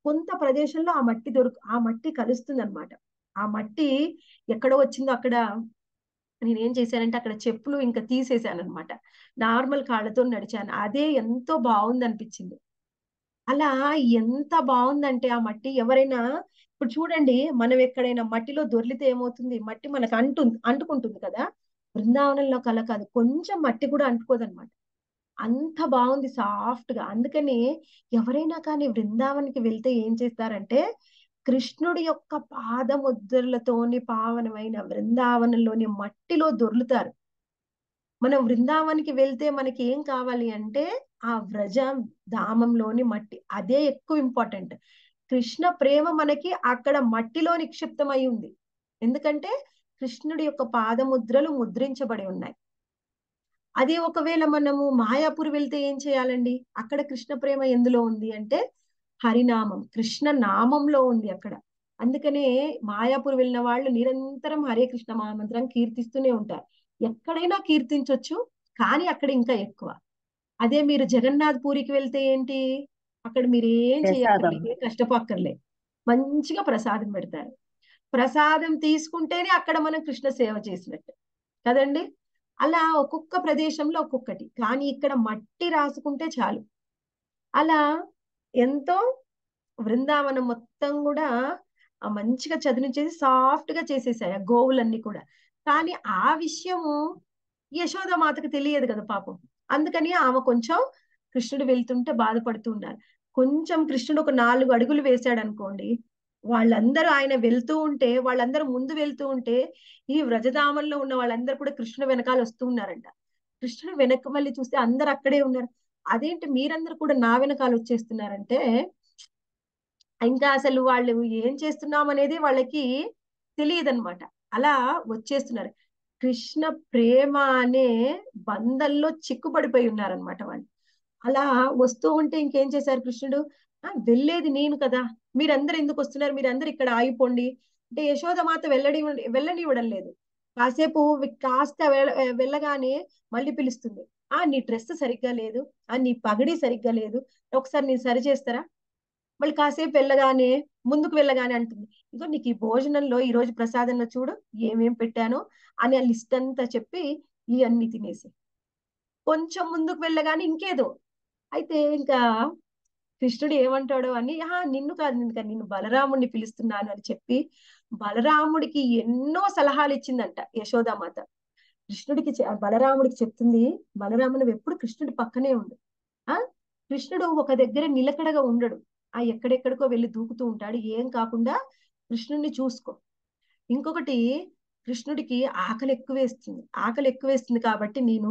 కొంత ప్రదేశంలో ఆ మట్టి దొరుకు ఆ మట్టి కలుస్తుంది అనమాట ఆ మట్టి ఎక్కడో వచ్చిందో అక్కడ నేనేం చేశానంటే అక్కడ చెప్పులు ఇంకా తీసేసాను అనమాట నార్మల్ కాళ్ళతో నడిచాను అదే ఎంతో బాగుంది అనిపించింది అలా ఎంత బాగుందంటే ఆ మట్టి ఎవరైనా ఇప్పుడు చూడండి మనం ఎక్కడైనా మట్టిలో దొర్లితే ఏమవుతుంది మట్టి మనకు అంటు అంటుకుంటుంది కదా బృందావనంలో కల కాదు కొంచెం మట్టి కూడా అంటుకోదన్నమాట అంత బాగుంది సాఫ్ట్ గా అందుకని ఎవరైనా కానీ బృందావనికి వెళ్తే ఏం చేస్తారంటే కృష్ణుడి యొక్క పాదముద్రలతోని పావనమైన బృందావనంలోని మట్టిలో దొర్లుతారు మనం బృందావనికి వెళ్తే మనకి ఏం కావాలి అంటే ఆ వ్రజ ధామంలోని మట్టి అదే ఎక్కువ ఇంపార్టెంట్ కృష్ణ ప్రేమ మనకి అక్కడ మట్టిలో నిక్షిప్తమై ఉంది ఎందుకంటే కృష్ణుడి యొక్క పాదముద్రలు ముద్రించబడి ఉన్నాయి అదే ఒకవేళ మనము మాయాపూర్ వెళ్తే ఏం చేయాలండి అక్కడ కృష్ణ ప్రేమ ఎందులో ఉంది అంటే హరినామం కృష్ణ నామంలో ఉంది అక్కడ అందుకనే మాయాపూర్ వెళ్ళిన వాళ్ళు నిరంతరం హరే కృష్ణ మహామంత్రం కీర్తిస్తూనే ఉంటారు ఎక్కడైనా కీర్తించవచ్చు కానీ అక్కడ ఇంకా ఎక్కువ అదే మీరు జగన్నాథ్ పూరికి వెళ్తే ఏంటి అక్కడ మీరు ఏం చేయక్కర్లే ఏ కష్టపక్కర్లే మంచిగా ప్రసాదం పెడతారు ప్రసాదం తీసుకుంటేనే అక్కడ మనం కృష్ణ సేవ చేసినట్టు కదండి అలా ఒక్కొక్క ప్రదేశంలో ఒక్కొక్కటి కానీ ఇక్కడ మట్టి రాసుకుంటే చాలు అలా ఎంతో బృందావనం మొత్తం కూడా మంచిగా చదును చేసి సాఫ్ట్ గా చేసేసాయి ఆ గోవులన్నీ కూడా కానీ ఆ విషయము యశోద మాతకు తెలియదు కదా పాపం అందుకని ఆమె కొంచెం కృష్ణుడు వెళ్తుంటే బాధపడుతూ ఉన్నారు కొంచెం కృష్ణుడు ఒక నాలుగు అడుగులు వేశాడు అనుకోండి వాళ్ళందరూ ఆయన వెళ్తూ ఉంటే వాళ్ళందరూ ముందు వెళ్తూ ఉంటే ఈ వ్రజధామంలో ఉన్న వాళ్ళందరూ కూడా కృష్ణుడు వెనకాల వస్తూ ఉన్నారంట కృష్ణుడు వెనక మళ్ళీ చూస్తే అందరు అక్కడే ఉన్నారు అదేంటి మీరందరూ కూడా నా వెనకాల వచ్చేస్తున్నారంటే ఇంకా అసలు వాళ్ళు ఏం చేస్తున్నాం అనేది వాళ్ళకి తెలియదు అనమాట అలా వచ్చేస్తున్నారు కృష్ణ ప్రేమ అనే బంధంలో చిక్కుపడిపోయి ఉన్నారనమాట వాళ్ళు అలా వస్తూ ఉంటే ఇంకేం చేశారు కృష్ణుడు ఆ వెళ్ళేది నేను కదా మీరందరూ ఎందుకు వస్తున్నారు మీరందరూ ఇక్కడ ఆగిపోండి అంటే యశోద మాత వెళ్ళడి వెళ్ళనివ్వడం లేదు కాసేపు కాస్త వెళ్ళగానే మళ్ళీ పిలుస్తుంది ఆ నీ డ్రెస్ సరిగ్గా లేదు ఆ నీ పగడి సరిగ్గా లేదు ఒకసారి నేను సరి చేస్తారా మళ్ళీ కాసేపు వెళ్ళగానే ముందుకు వెళ్ళగానే అంటుంది ఇగో నీకు ఈ భోజనంలో ఈ రోజు ప్రసాదంలో చూడు ఏమేం పెట్టానో అని ఆ లిస్ట్ అంతా చెప్పి ఇవన్నీ తినేసి కొంచెం ముందుకు వెళ్ళగానే ఇంకేదో అయితే ఇంకా కృష్ణుడు ఏమంటాడో అని ఆ నిన్ను కాదు నిన్ను కాదు నిన్ను బలరాముడిని పిలుస్తున్నాను అని చెప్పి బలరాముడికి ఎన్నో సలహాలు ఇచ్చిందంట యశోదామాత కృష్ణుడికి బలరాముడికి చెప్తుంది బలరాముడు ఎప్పుడు కృష్ణుడి పక్కనే ఉండు ఆ కృష్ణుడు ఒక దగ్గర నిలకడగా ఉండడు ఆ ఎక్కడెక్కడికో వెళ్ళి దూకుతూ ఉంటాడు ఏం కాకుండా కృష్ణుడిని చూసుకో ఇంకొకటి కృష్ణుడికి ఆకలి ఎక్కువ వేస్తుంది ఆకలి ఎక్కువ వేస్తుంది కాబట్టి నేను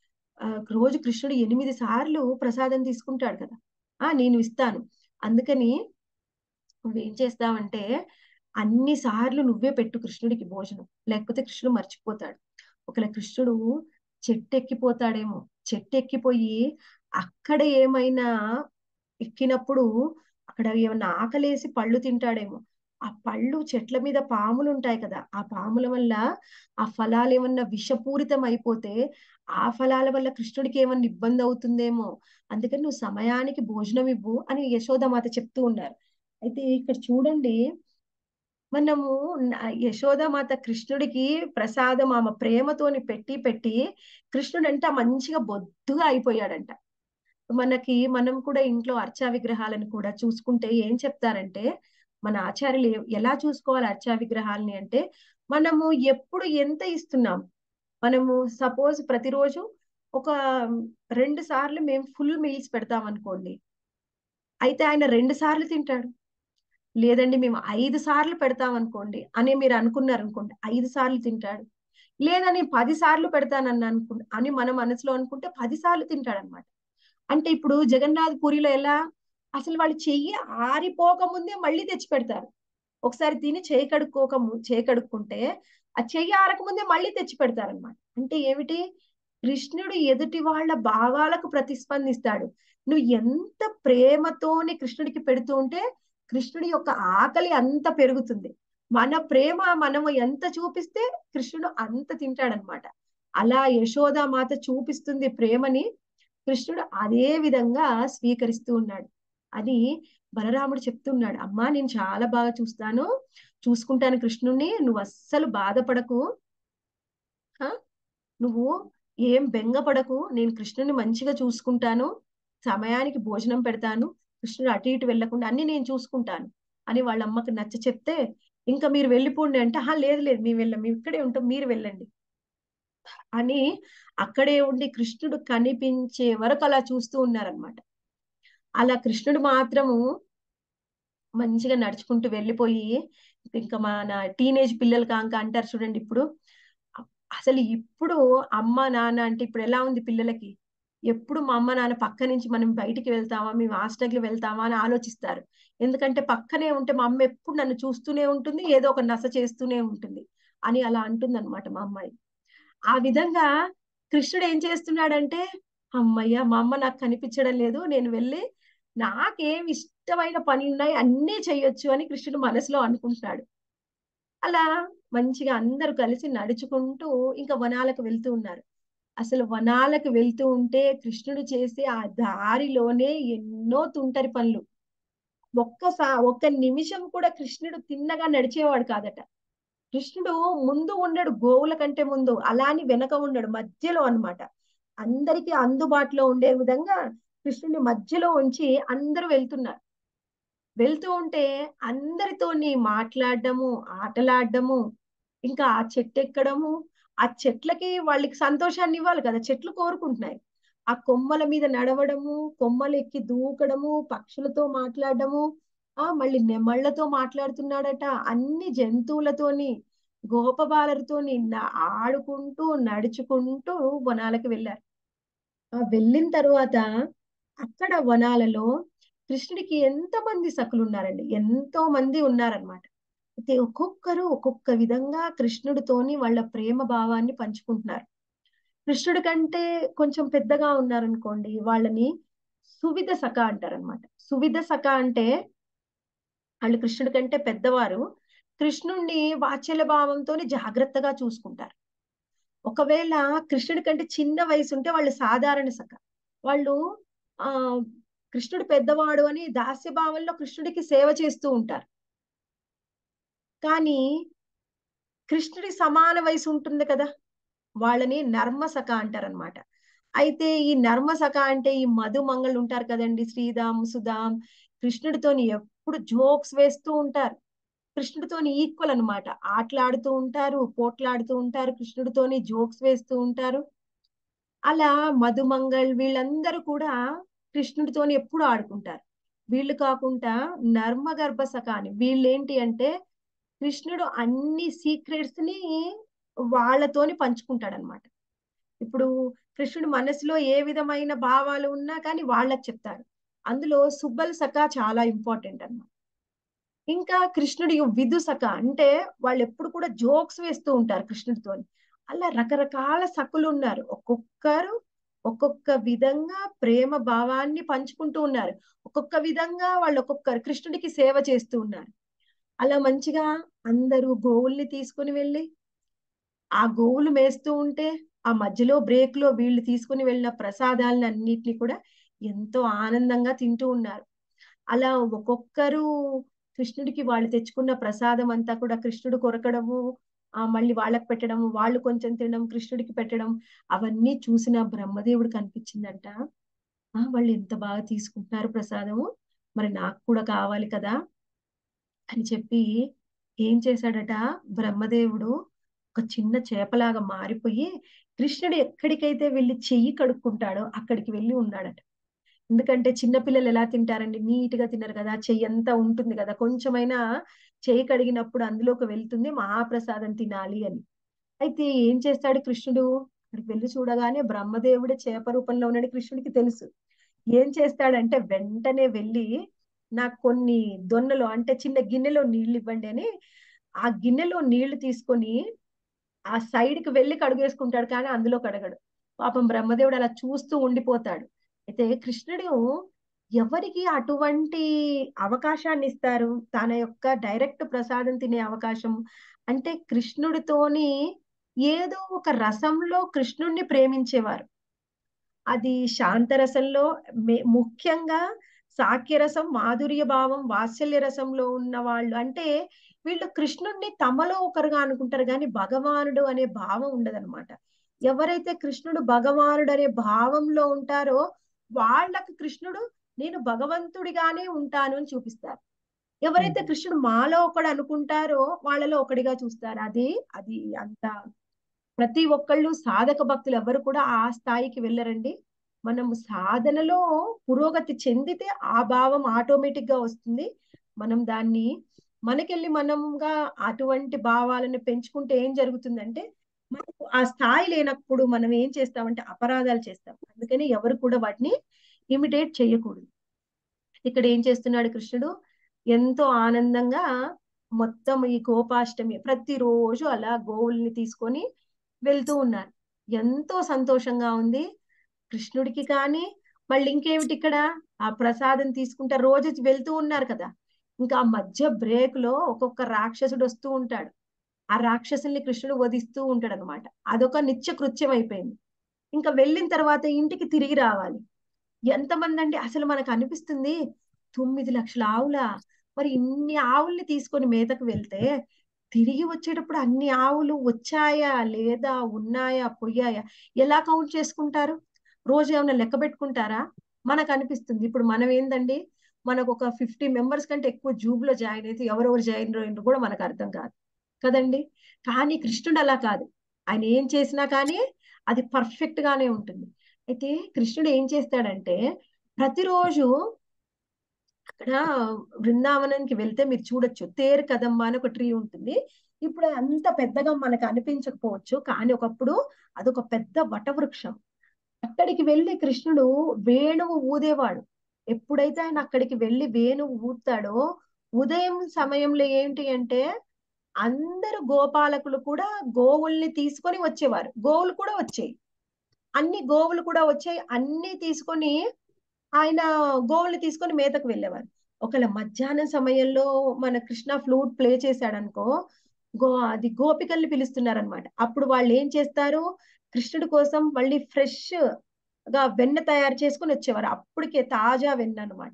రోజు కృష్ణుడు ఎనిమిది సార్లు ప్రసాదం తీసుకుంటాడు కదా ఆ నేను ఇస్తాను అందుకని నువ్వేం చేస్తావంటే అన్ని సార్లు నువ్వే పెట్టు కృష్ణుడికి భోజనం లేకపోతే కృష్ణుడు మర్చిపోతాడు ఒకవేళ కృష్ణుడు చెట్టు ఎక్కిపోతాడేమో చెట్టు ఎక్కిపోయి అక్కడ ఏమైనా ఎక్కినప్పుడు అక్కడ ఏమన్నా ఆకలేసి పళ్ళు తింటాడేమో ఆ పళ్ళు చెట్ల మీద పాములు ఉంటాయి కదా ఆ పాముల వల్ల ఆ ఫలాలు ఏమన్నా విషపూరితం అయిపోతే ఆ ఫలాల వల్ల కృష్ణుడికి ఏమన్నా ఇబ్బంది అవుతుందేమో అందుకని నువ్వు సమయానికి భోజనం ఇవ్వు అని యశోదమాత చెప్తూ ఉన్నారు అయితే ఇక్కడ చూడండి మనము యశోదమాత కృష్ణుడికి ప్రసాదం ఆమె ప్రేమతోని పెట్టి పెట్టి కృష్ణుడు అంట మంచిగా బొద్దుగా అయిపోయాడంట మనకి మనం కూడా ఇంట్లో అర్చా విగ్రహాలను కూడా చూసుకుంటే ఏం చెప్తారంటే మన ఆచార్యులు ఎలా చూసుకోవాలి అర్చా విగ్రహాలని అంటే మనము ఎప్పుడు ఎంత ఇస్తున్నాం మనము సపోజ్ ప్రతిరోజు ఒక రెండు సార్లు మేము ఫుల్ మీల్స్ పెడతాం అనుకోండి అయితే ఆయన రెండు సార్లు తింటాడు లేదండి మేము ఐదు సార్లు పెడతాం అనుకోండి అని మీరు అనుకున్నారు అనుకోండి ఐదు సార్లు తింటాడు లేదని పది సార్లు పెడతానని అనుకు అని మన మనసులో అనుకుంటే పది సార్లు తింటాడు అనమాట అంటే ఇప్పుడు జగన్నాథ్ పూరిలో ఎలా అసలు వాళ్ళు చెయ్యి ఆరిపోక ముందే మళ్ళీ తెచ్చి పెడతారు ఒకసారి తిని చేయి కడుక్కోక చేయి కడుక్కుంటే ఆ చెయ్యి ఆరక ముందే మళ్ళీ తెచ్చి పెడతారనమాట అంటే ఏమిటి కృష్ణుడు ఎదుటి వాళ్ళ భావాలకు ప్రతిస్పందిస్తాడు నువ్వు ఎంత ప్రేమతోని కృష్ణుడికి పెడుతూ ఉంటే కృష్ణుడి యొక్క ఆకలి అంత పెరుగుతుంది మన ప్రేమ మనము ఎంత చూపిస్తే కృష్ణుడు అంత తింటాడనమాట అలా యశోద మాత చూపిస్తుంది ప్రేమని కృష్ణుడు అదే విధంగా స్వీకరిస్తూ ఉన్నాడు అని బలరాముడు చెప్తున్నాడు అమ్మా నేను చాలా బాగా చూస్తాను చూసుకుంటాను కృష్ణుణ్ణి నువ్వు అస్సలు బాధపడకు ఆ? నువ్వు ఏం బెంగపడకు నేను కృష్ణుని మంచిగా చూసుకుంటాను సమయానికి భోజనం పెడతాను కృష్ణుడు అటు ఇటు వెళ్ళకుండా అన్ని నేను చూసుకుంటాను అని వాళ్ళ అమ్మకి నచ్చ చెప్తే ఇంకా మీరు వెళ్ళిపోండి అంటే ఆహా లేదు లేదు మేము వెళ్ళం మేము ఇక్కడే ఉంటాం మీరు వెళ్ళండి అని అక్కడే ఉండి కృష్ణుడు కనిపించే వరకు అలా చూస్తూ ఉన్నారనమాట అలా కృష్ణుడు మాత్రము మంచిగా నడుచుకుంటూ వెళ్ళిపోయి ఇంకా మన టీనేజ్ పిల్లలు కాంక అంటారు చూడండి ఇప్పుడు అసలు ఇప్పుడు అమ్మ నాన్న అంటే ఇప్పుడు ఎలా ఉంది పిల్లలకి ఎప్పుడు మా అమ్మ నాన్న పక్క నుంచి మనం బయటికి వెళ్తామా మేము హాస్టల్కి వెళ్తామా అని ఆలోచిస్తారు ఎందుకంటే పక్కనే ఉంటే మా అమ్మ ఎప్పుడు నన్ను చూస్తూనే ఉంటుంది ఏదో ఒక నస చేస్తూనే ఉంటుంది అని అలా అంటుంది అనమాట మా అమ్మాయి ఆ విధంగా కృష్ణుడు ఏం చేస్తున్నాడంటే అమ్మయ్య మా అమ్మ నాకు కనిపించడం లేదు నేను వెళ్ళి నాకేం ఇష్టమైన పని ఉన్నాయి అన్నీ చెయ్యొచ్చు అని కృష్ణుడు మనసులో అనుకుంటున్నాడు అలా మంచిగా అందరూ కలిసి నడుచుకుంటూ ఇంకా వనాలకు వెళ్తూ ఉన్నారు అసలు వనాలకు వెళ్తూ ఉంటే కృష్ణుడు చేసే ఆ దారిలోనే ఎన్నో తుంటరి పనులు ఒక్కసా ఒక్క నిమిషం కూడా కృష్ణుడు తిన్నగా నడిచేవాడు కాదట కృష్ణుడు ముందు ఉండడు గోవుల కంటే ముందు అలాని వెనక ఉండడు మధ్యలో అన్నమాట అందరికీ అందుబాటులో ఉండే విధంగా కృష్ణుని మధ్యలో ఉంచి అందరూ వెళ్తున్నారు వెళ్తూ ఉంటే అందరితోని మాట్లాడడము ఆటలాడడము ఇంకా ఆ చెట్టు ఎక్కడము ఆ చెట్లకి వాళ్ళకి సంతోషాన్ని ఇవ్వాలి కదా చెట్లు కోరుకుంటున్నాయి ఆ కొమ్మల మీద నడవడము కొమ్మలు ఎక్కి దూకడము పక్షులతో మాట్లాడడము ఆ మళ్ళీ నెమళ్లతో మాట్లాడుతున్నాడట అన్ని జంతువులతోని గోపబాలలతోని న- ఆడుకుంటూ నడుచుకుంటూ వనాలకు వెళ్ళారు ఆ వెళ్ళిన తర్వాత అక్కడ వనాలలో కృష్ణుడికి ఎంతమంది సఖులు ఉన్నారండి ఎంతో మంది ఉన్నారనమాట అయితే ఒక్కొక్కరు ఒక్కొక్క విధంగా కృష్ణుడితోని వాళ్ళ ప్రేమ భావాన్ని పంచుకుంటున్నారు కృష్ణుడి కంటే కొంచెం పెద్దగా ఉన్నారనుకోండి వాళ్ళని సువిధ సఖ అంటారనమాట సువిధ సఖ అంటే వాళ్ళు కృష్ణుడి కంటే పెద్దవారు కృష్ణుణ్ణి వాత్సల్య భావంతో జాగ్రత్తగా చూసుకుంటారు ఒకవేళ కృష్ణుడి కంటే చిన్న వయసు ఉంటే వాళ్ళు సాధారణ సఖ వాళ్ళు ఆ కృష్ణుడు పెద్దవాడు అని దాస్య భావంలో కృష్ణుడికి సేవ చేస్తూ ఉంటారు కానీ కృష్ణుడి సమాన వయసు ఉంటుంది కదా వాళ్ళని నర్మసఖ అంటారనమాట అయితే ఈ నర్మసఖ అంటే ఈ మధుమంగళ్ళు ఉంటారు కదండి శ్రీదామ్ సుధామ్ కృష్ణుడితోని ఎప్పుడు జోక్స్ వేస్తూ ఉంటారు కృష్ణుడితోని ఈక్వల్ అన్నమాట ఆటలాడుతూ ఉంటారు పోట్లాడుతూ ఉంటారు కృష్ణుడితోని జోక్స్ వేస్తూ ఉంటారు అలా మధుమంగళ్ వీళ్ళందరూ కూడా కృష్ణుడితోని ఎప్పుడు ఆడుకుంటారు వీళ్ళు కాకుండా నర్మగర్భ సఖ అని వీళ్ళేంటి అంటే కృష్ణుడు అన్ని సీక్రెట్స్ ని వాళ్ళతోని పంచుకుంటాడు అనమాట ఇప్పుడు కృష్ణుడు మనసులో ఏ విధమైన భావాలు ఉన్నా కానీ వాళ్ళకి చెప్తాడు అందులో సుబ్బల్ సఖ చాలా ఇంపార్టెంట్ అన్నమాట ఇంకా కృష్ణుడి విధు సఖ అంటే వాళ్ళు ఎప్పుడు కూడా జోక్స్ వేస్తూ ఉంటారు కృష్ణుడితోని అలా రకరకాల సఖులు ఉన్నారు ఒక్కొక్కరు ఒక్కొక్క విధంగా ప్రేమ భావాన్ని పంచుకుంటూ ఉన్నారు ఒక్కొక్క విధంగా వాళ్ళు ఒక్కొక్కరు కృష్ణుడికి సేవ చేస్తూ ఉన్నారు అలా మంచిగా అందరూ గోవుల్ని తీసుకుని వెళ్ళి ఆ గోవులు మేస్తూ ఉంటే ఆ మధ్యలో బ్రేక్ లో వీళ్ళు తీసుకుని వెళ్ళిన ప్రసాదాలను అన్నిటిని కూడా ఎంతో ఆనందంగా తింటూ ఉన్నారు అలా ఒక్కొక్కరు కృష్ణుడికి వాళ్ళు తెచ్చుకున్న ప్రసాదం అంతా కూడా కృష్ణుడు కొరకడము ఆ మళ్ళీ వాళ్ళకి పెట్టడము వాళ్ళు కొంచెం తినడం కృష్ణుడికి పెట్టడం అవన్నీ చూసిన బ్రహ్మదేవుడు కనిపించిందంట ఆ వాళ్ళు ఎంత బాగా తీసుకుంటున్నారు ప్రసాదము మరి నాకు కూడా కావాలి కదా అని చెప్పి ఏం చేశాడట బ్రహ్మదేవుడు ఒక చిన్న చేపలాగా మారిపోయి కృష్ణుడు ఎక్కడికైతే వెళ్ళి చెయ్యి కడుక్కుంటాడో అక్కడికి వెళ్ళి ఉన్నాడట ఎందుకంటే చిన్నపిల్లలు ఎలా తింటారండి నీట్ గా తినరు కదా చెయ్యి అంతా ఉంటుంది కదా కొంచెమైనా చెయ్యి కడిగినప్పుడు అందులోకి వెళ్తుంది మహాప్రసాదం తినాలి అని అయితే ఏం చేస్తాడు కృష్ణుడు అక్కడికి వెళ్ళి చూడగానే బ్రహ్మదేవుడే చేప రూపంలో ఉన్నాడు కృష్ణుడికి తెలుసు ఏం చేస్తాడంటే వెంటనే వెళ్ళి నాకు కొన్ని దొన్నలో అంటే చిన్న గిన్నెలో నీళ్లు ఇవ్వండి అని ఆ గిన్నెలో నీళ్లు తీసుకొని ఆ సైడ్ కి వెళ్ళి కడుగేసుకుంటాడు కానీ అందులో కడగడు పాపం బ్రహ్మదేవుడు అలా చూస్తూ ఉండిపోతాడు అయితే కృష్ణుడు ఎవరికి అటువంటి అవకాశాన్ని ఇస్తారు తన యొక్క డైరెక్ట్ ప్రసాదం తినే అవకాశం అంటే కృష్ణుడితోని ఏదో ఒక రసంలో కృష్ణుడిని ప్రేమించేవారు అది శాంతరసంలో మే- ముఖ్యంగా సాఖ్యరసం మాధుర్య భావం వాత్సల్య రసంలో ఉన్న వాళ్ళు అంటే వీళ్ళు కృష్ణుడిని తమలో ఒకరుగా అనుకుంటారు కానీ భగవానుడు అనే భావం ఉండదన్నమాట ఎవరైతే కృష్ణుడు భగవానుడు అనే భావంలో ఉంటారో వాళ్ళకి కృష్ణుడు నేను భగవంతుడిగానే ఉంటాను అని చూపిస్తారు ఎవరైతే కృష్ణుడు మాలో ఒకడు అనుకుంటారో వాళ్ళలో ఒకడిగా చూస్తారు అది అది అంత ప్రతి ఒక్కళ్ళు సాధక భక్తులు ఎవరు కూడా ఆ స్థాయికి వెళ్ళరండి మనం సాధనలో పురోగతి చెందితే ఆ భావం ఆటోమేటిక్ గా వస్తుంది మనం దాన్ని మనకెళ్ళి మనంగా అటువంటి భావాలను పెంచుకుంటే ఏం జరుగుతుందంటే మనకు ఆ స్థాయి లేనప్పుడు మనం ఏం చేస్తామంటే అపరాధాలు చేస్తాం అందుకని ఎవరు కూడా వాటిని ఇమిటేట్ చేయకూడదు ఇక్కడ ఏం చేస్తున్నాడు కృష్ణుడు ఎంతో ఆనందంగా మొత్తం ఈ గోపాష్టమి ప్రతిరోజు అలా గోవుల్ని తీసుకొని వెళ్తూ ఉన్నారు ఎంతో సంతోషంగా ఉంది కృష్ణుడికి కానీ మళ్ళీ ఇంకేమిటి ఇక్కడ ఆ ప్రసాదం తీసుకుంటా రోజు వెళ్తూ ఉన్నారు కదా ఇంకా ఆ మధ్య బ్రేక్ లో ఒక్కొక్క రాక్షసుడు వస్తూ ఉంటాడు ఆ రాక్షసుల్ని కృష్ణుడు వధిస్తూ ఉంటాడు అనమాట అదొక నిత్య కృత్యం అయిపోయింది ఇంకా వెళ్ళిన తర్వాత ఇంటికి తిరిగి రావాలి ఎంతమంది అండి అసలు మనకు అనిపిస్తుంది తొమ్మిది లక్షల ఆవుల మరి ఇన్ని ఆవుల్ని తీసుకొని మేతకు వెళ్తే తిరిగి వచ్చేటప్పుడు అన్ని ఆవులు వచ్చాయా లేదా ఉన్నాయా పోయాయా ఎలా కౌంట్ చేసుకుంటారు రోజు ఏమైనా లెక్క పెట్టుకుంటారా మనకు అనిపిస్తుంది ఇప్పుడు మనం ఏందండి మనకు ఒక ఫిఫ్టీ మెంబర్స్ కంటే ఎక్కువ జూబ్ లో జాయిన్ అయితే ఎవరెవరు జాయిన్ అయినారో కూడా మనకు అర్థం కాదు కదండి కానీ కృష్ణుడు అలా కాదు ఆయన ఏం చేసినా కానీ అది పర్ఫెక్ట్ గానే ఉంటుంది అయితే కృష్ణుడు ఏం చేస్తాడంటే ప్రతిరోజు అక్కడ బృందావనానికి వెళ్తే మీరు చూడొచ్చు తేరు కదమ్మ అని ఒక ట్రీ ఉంటుంది ఇప్పుడు అంత పెద్దగా మనకు అనిపించకపోవచ్చు కానీ ఒకప్పుడు అదొక పెద్ద వటవృక్షం అక్కడికి వెళ్ళి కృష్ణుడు వేణువు ఊదేవాడు ఎప్పుడైతే ఆయన అక్కడికి వెళ్ళి వేణువు ఊతాడో ఉదయం సమయంలో ఏంటి అంటే అందరు గోపాలకులు కూడా గోవుల్ని తీసుకొని వచ్చేవారు గోవులు కూడా వచ్చాయి అన్ని గోవులు కూడా వచ్చాయి అన్ని తీసుకొని ఆయన గోవుల్ని తీసుకొని మేతకు వెళ్ళేవారు ఒకవేళ మధ్యాహ్నం సమయంలో మన కృష్ణ ఫ్లూట్ ప్లే చేశాడనుకో గో అది గోపికల్ని పిలుస్తున్నారనమాట అప్పుడు వాళ్ళు ఏం చేస్తారు కృష్ణుడి కోసం మళ్ళీ ఫ్రెష్ గా వెన్న తయారు చేసుకొని వచ్చేవారు అప్పటికే తాజా వెన్న అనమాట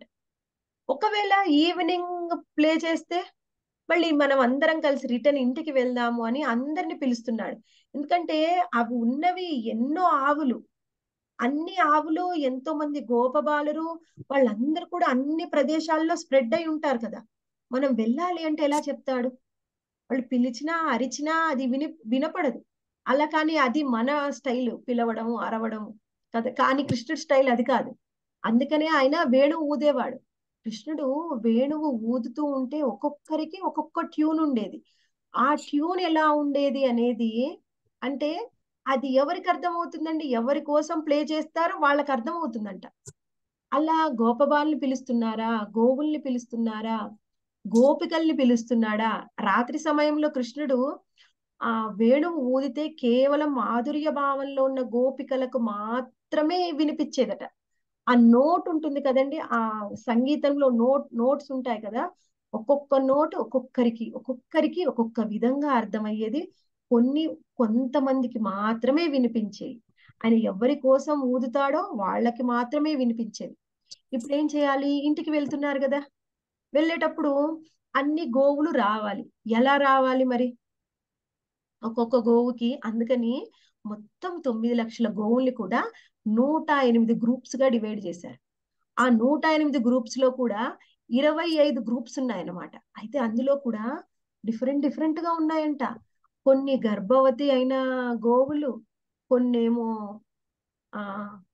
ఒకవేళ ఈవినింగ్ ప్లే చేస్తే మళ్ళీ మనం అందరం కలిసి రిటర్న్ ఇంటికి వెళ్దాము అని అందరిని పిలుస్తున్నాడు ఎందుకంటే అవి ఉన్నవి ఎన్నో ఆవులు అన్ని ఆవులు ఎంతో మంది గోపబాలురు వాళ్ళందరూ కూడా అన్ని ప్రదేశాల్లో స్ప్రెడ్ అయి ఉంటారు కదా మనం వెళ్ళాలి అంటే ఎలా చెప్తాడు వాళ్ళు పిలిచినా అరిచినా అది విని వినపడదు అలా కానీ అది మన స్టైల్ పిలవడము అరవడము కదా కానీ కృష్ణుడి స్టైల్ అది కాదు అందుకనే ఆయన వేణువు ఊదేవాడు కృష్ణుడు వేణువు ఊదుతూ ఉంటే ఒక్కొక్కరికి ఒక్కొక్క ట్యూన్ ఉండేది ఆ ట్యూన్ ఎలా ఉండేది అనేది అంటే అది ఎవరికి అర్థమవుతుందండి ఎవరి కోసం ప్లే చేస్తారో వాళ్ళకి అర్థమవుతుందంట అలా గోపబాల్ని పిలుస్తున్నారా గోవుల్ని పిలుస్తున్నారా గోపికల్ని పిలుస్తున్నాడా రాత్రి సమయంలో కృష్ణుడు ఆ వేణువు ఊదితే కేవలం మాధుర్య భావంలో ఉన్న గోపికలకు మాత్రమే వినిపించేదట ఆ నోట్ ఉంటుంది కదండి ఆ సంగీతంలో నోట్ నోట్స్ ఉంటాయి కదా ఒక్కొక్క నోట్ ఒక్కొక్కరికి ఒక్కొక్కరికి ఒక్కొక్క విధంగా అర్థమయ్యేది కొన్ని కొంతమందికి మాత్రమే వినిపించేవి ఆయన ఎవరి కోసం ఊదుతాడో వాళ్ళకి మాత్రమే వినిపించేది ఇప్పుడు ఏం చేయాలి ఇంటికి వెళ్తున్నారు కదా వెళ్ళేటప్పుడు అన్ని గోవులు రావాలి ఎలా రావాలి మరి ఒక్కొక్క గోవుకి అందుకని మొత్తం తొమ్మిది లక్షల గోవుల్ని కూడా నూట ఎనిమిది గ్రూప్స్ గా డివైడ్ చేశారు ఆ నూట ఎనిమిది గ్రూప్స్ లో కూడా ఇరవై ఐదు గ్రూప్స్ ఉన్నాయన్నమాట అయితే అందులో కూడా డిఫరెంట్ డిఫరెంట్ గా ఉన్నాయంట కొన్ని గర్భవతి అయిన గోవులు కొన్నేమో ఆ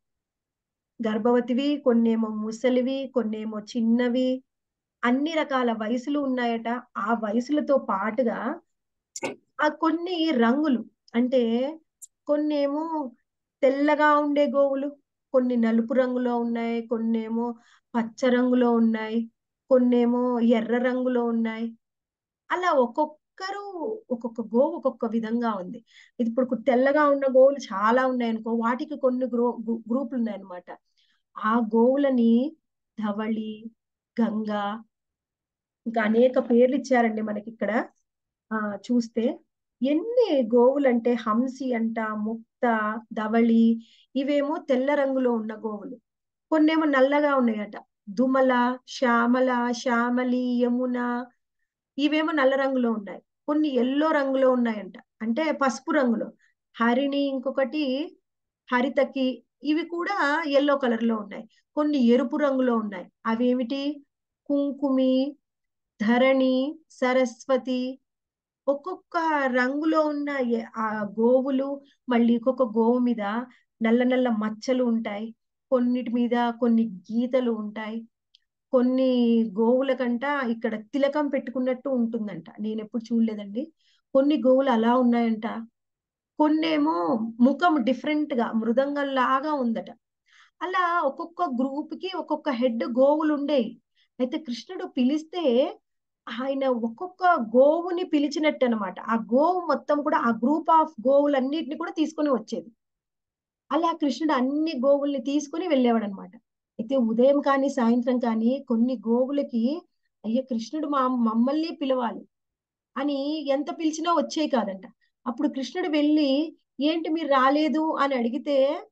గర్భవతివి కొన్నేమో ముసలివి కొన్నేమో చిన్నవి అన్ని రకాల వయసులు ఉన్నాయట ఆ వయసులతో పాటుగా ఆ కొన్ని రంగులు అంటే కొన్నేమో తెల్లగా ఉండే గోవులు కొన్ని నలుపు రంగులో ఉన్నాయి కొన్నేమో పచ్చ రంగులో ఉన్నాయి కొన్నేమో ఎర్ర రంగులో ఉన్నాయి అలా ఒక్కొక్కరు ఒక్కొక్క గోవు ఒక్కొక్క విధంగా ఉంది ఇది ఇప్పుడు తెల్లగా ఉన్న గోవులు చాలా ఉన్నాయి అనుకో వాటికి కొన్ని గ్రూ గ్రూపులు ఉన్నాయి అనమాట ఆ గోవులని ధవళి గంగా ఇంకా అనేక పేర్లు ఇచ్చారండి మనకి ఇక్కడ ఆ చూస్తే ఎన్ని గోవులు అంటే హంసి అంట ముక్త ధవళి ఇవేమో తెల్ల రంగులో ఉన్న గోవులు కొన్నేమో నల్లగా ఉన్నాయట దుమల శ్యామల శ్యామలి యమున ఇవేమో నల్ల రంగులో ఉన్నాయి కొన్ని ఎల్లో రంగులో ఉన్నాయంట అంటే పసుపు రంగులో హరిణి ఇంకొకటి హరితకి ఇవి కూడా ఎల్లో కలర్ లో ఉన్నాయి కొన్ని ఎరుపు రంగులో ఉన్నాయి అవేమిటి కుంకుమి ధరణి సరస్వతి ఒక్కొక్క రంగులో ఉన్న ఎ- ఆ గోవులు మళ్ళీ ఒక్కొక్క గోవు మీద నల్ల నల్ల మచ్చలు ఉంటాయి కొన్నిటి మీద కొన్ని గీతలు ఉంటాయి కొన్ని గోవుల కంట ఇక్కడ తిలకం పెట్టుకున్నట్టు ఉంటుందంట నేను ఎప్పుడు చూడలేదండి కొన్ని గోవులు అలా ఉన్నాయంట కొన్నేమో ముఖం డిఫరెంట్ గా మృదంగం లాగా ఉందట అలా ఒక్కొక్క గ్రూప్ కి ఒక్కొక్క హెడ్ గోవులు ఉండేవి అయితే కృష్ణుడు పిలిస్తే ఆయన ఒక్కొక్క గోవుని పిలిచినట్టు అనమాట ఆ గోవు మొత్తం కూడా ఆ గ్రూప్ ఆఫ్ గోవులన్నిటిని కూడా తీసుకొని వచ్చేది అలా కృష్ణుడు అన్ని గోవుల్ని తీసుకుని వెళ్ళేవాడు అనమాట అయితే ఉదయం కానీ సాయంత్రం కానీ కొన్ని గోవులకి అయ్యో కృష్ణుడు మా మమ్మల్ని పిలవాలి అని ఎంత పిలిచినా వచ్చేవి కాదంట అప్పుడు కృష్ణుడు వెళ్ళి ఏంటి మీరు రాలేదు అని అడిగితే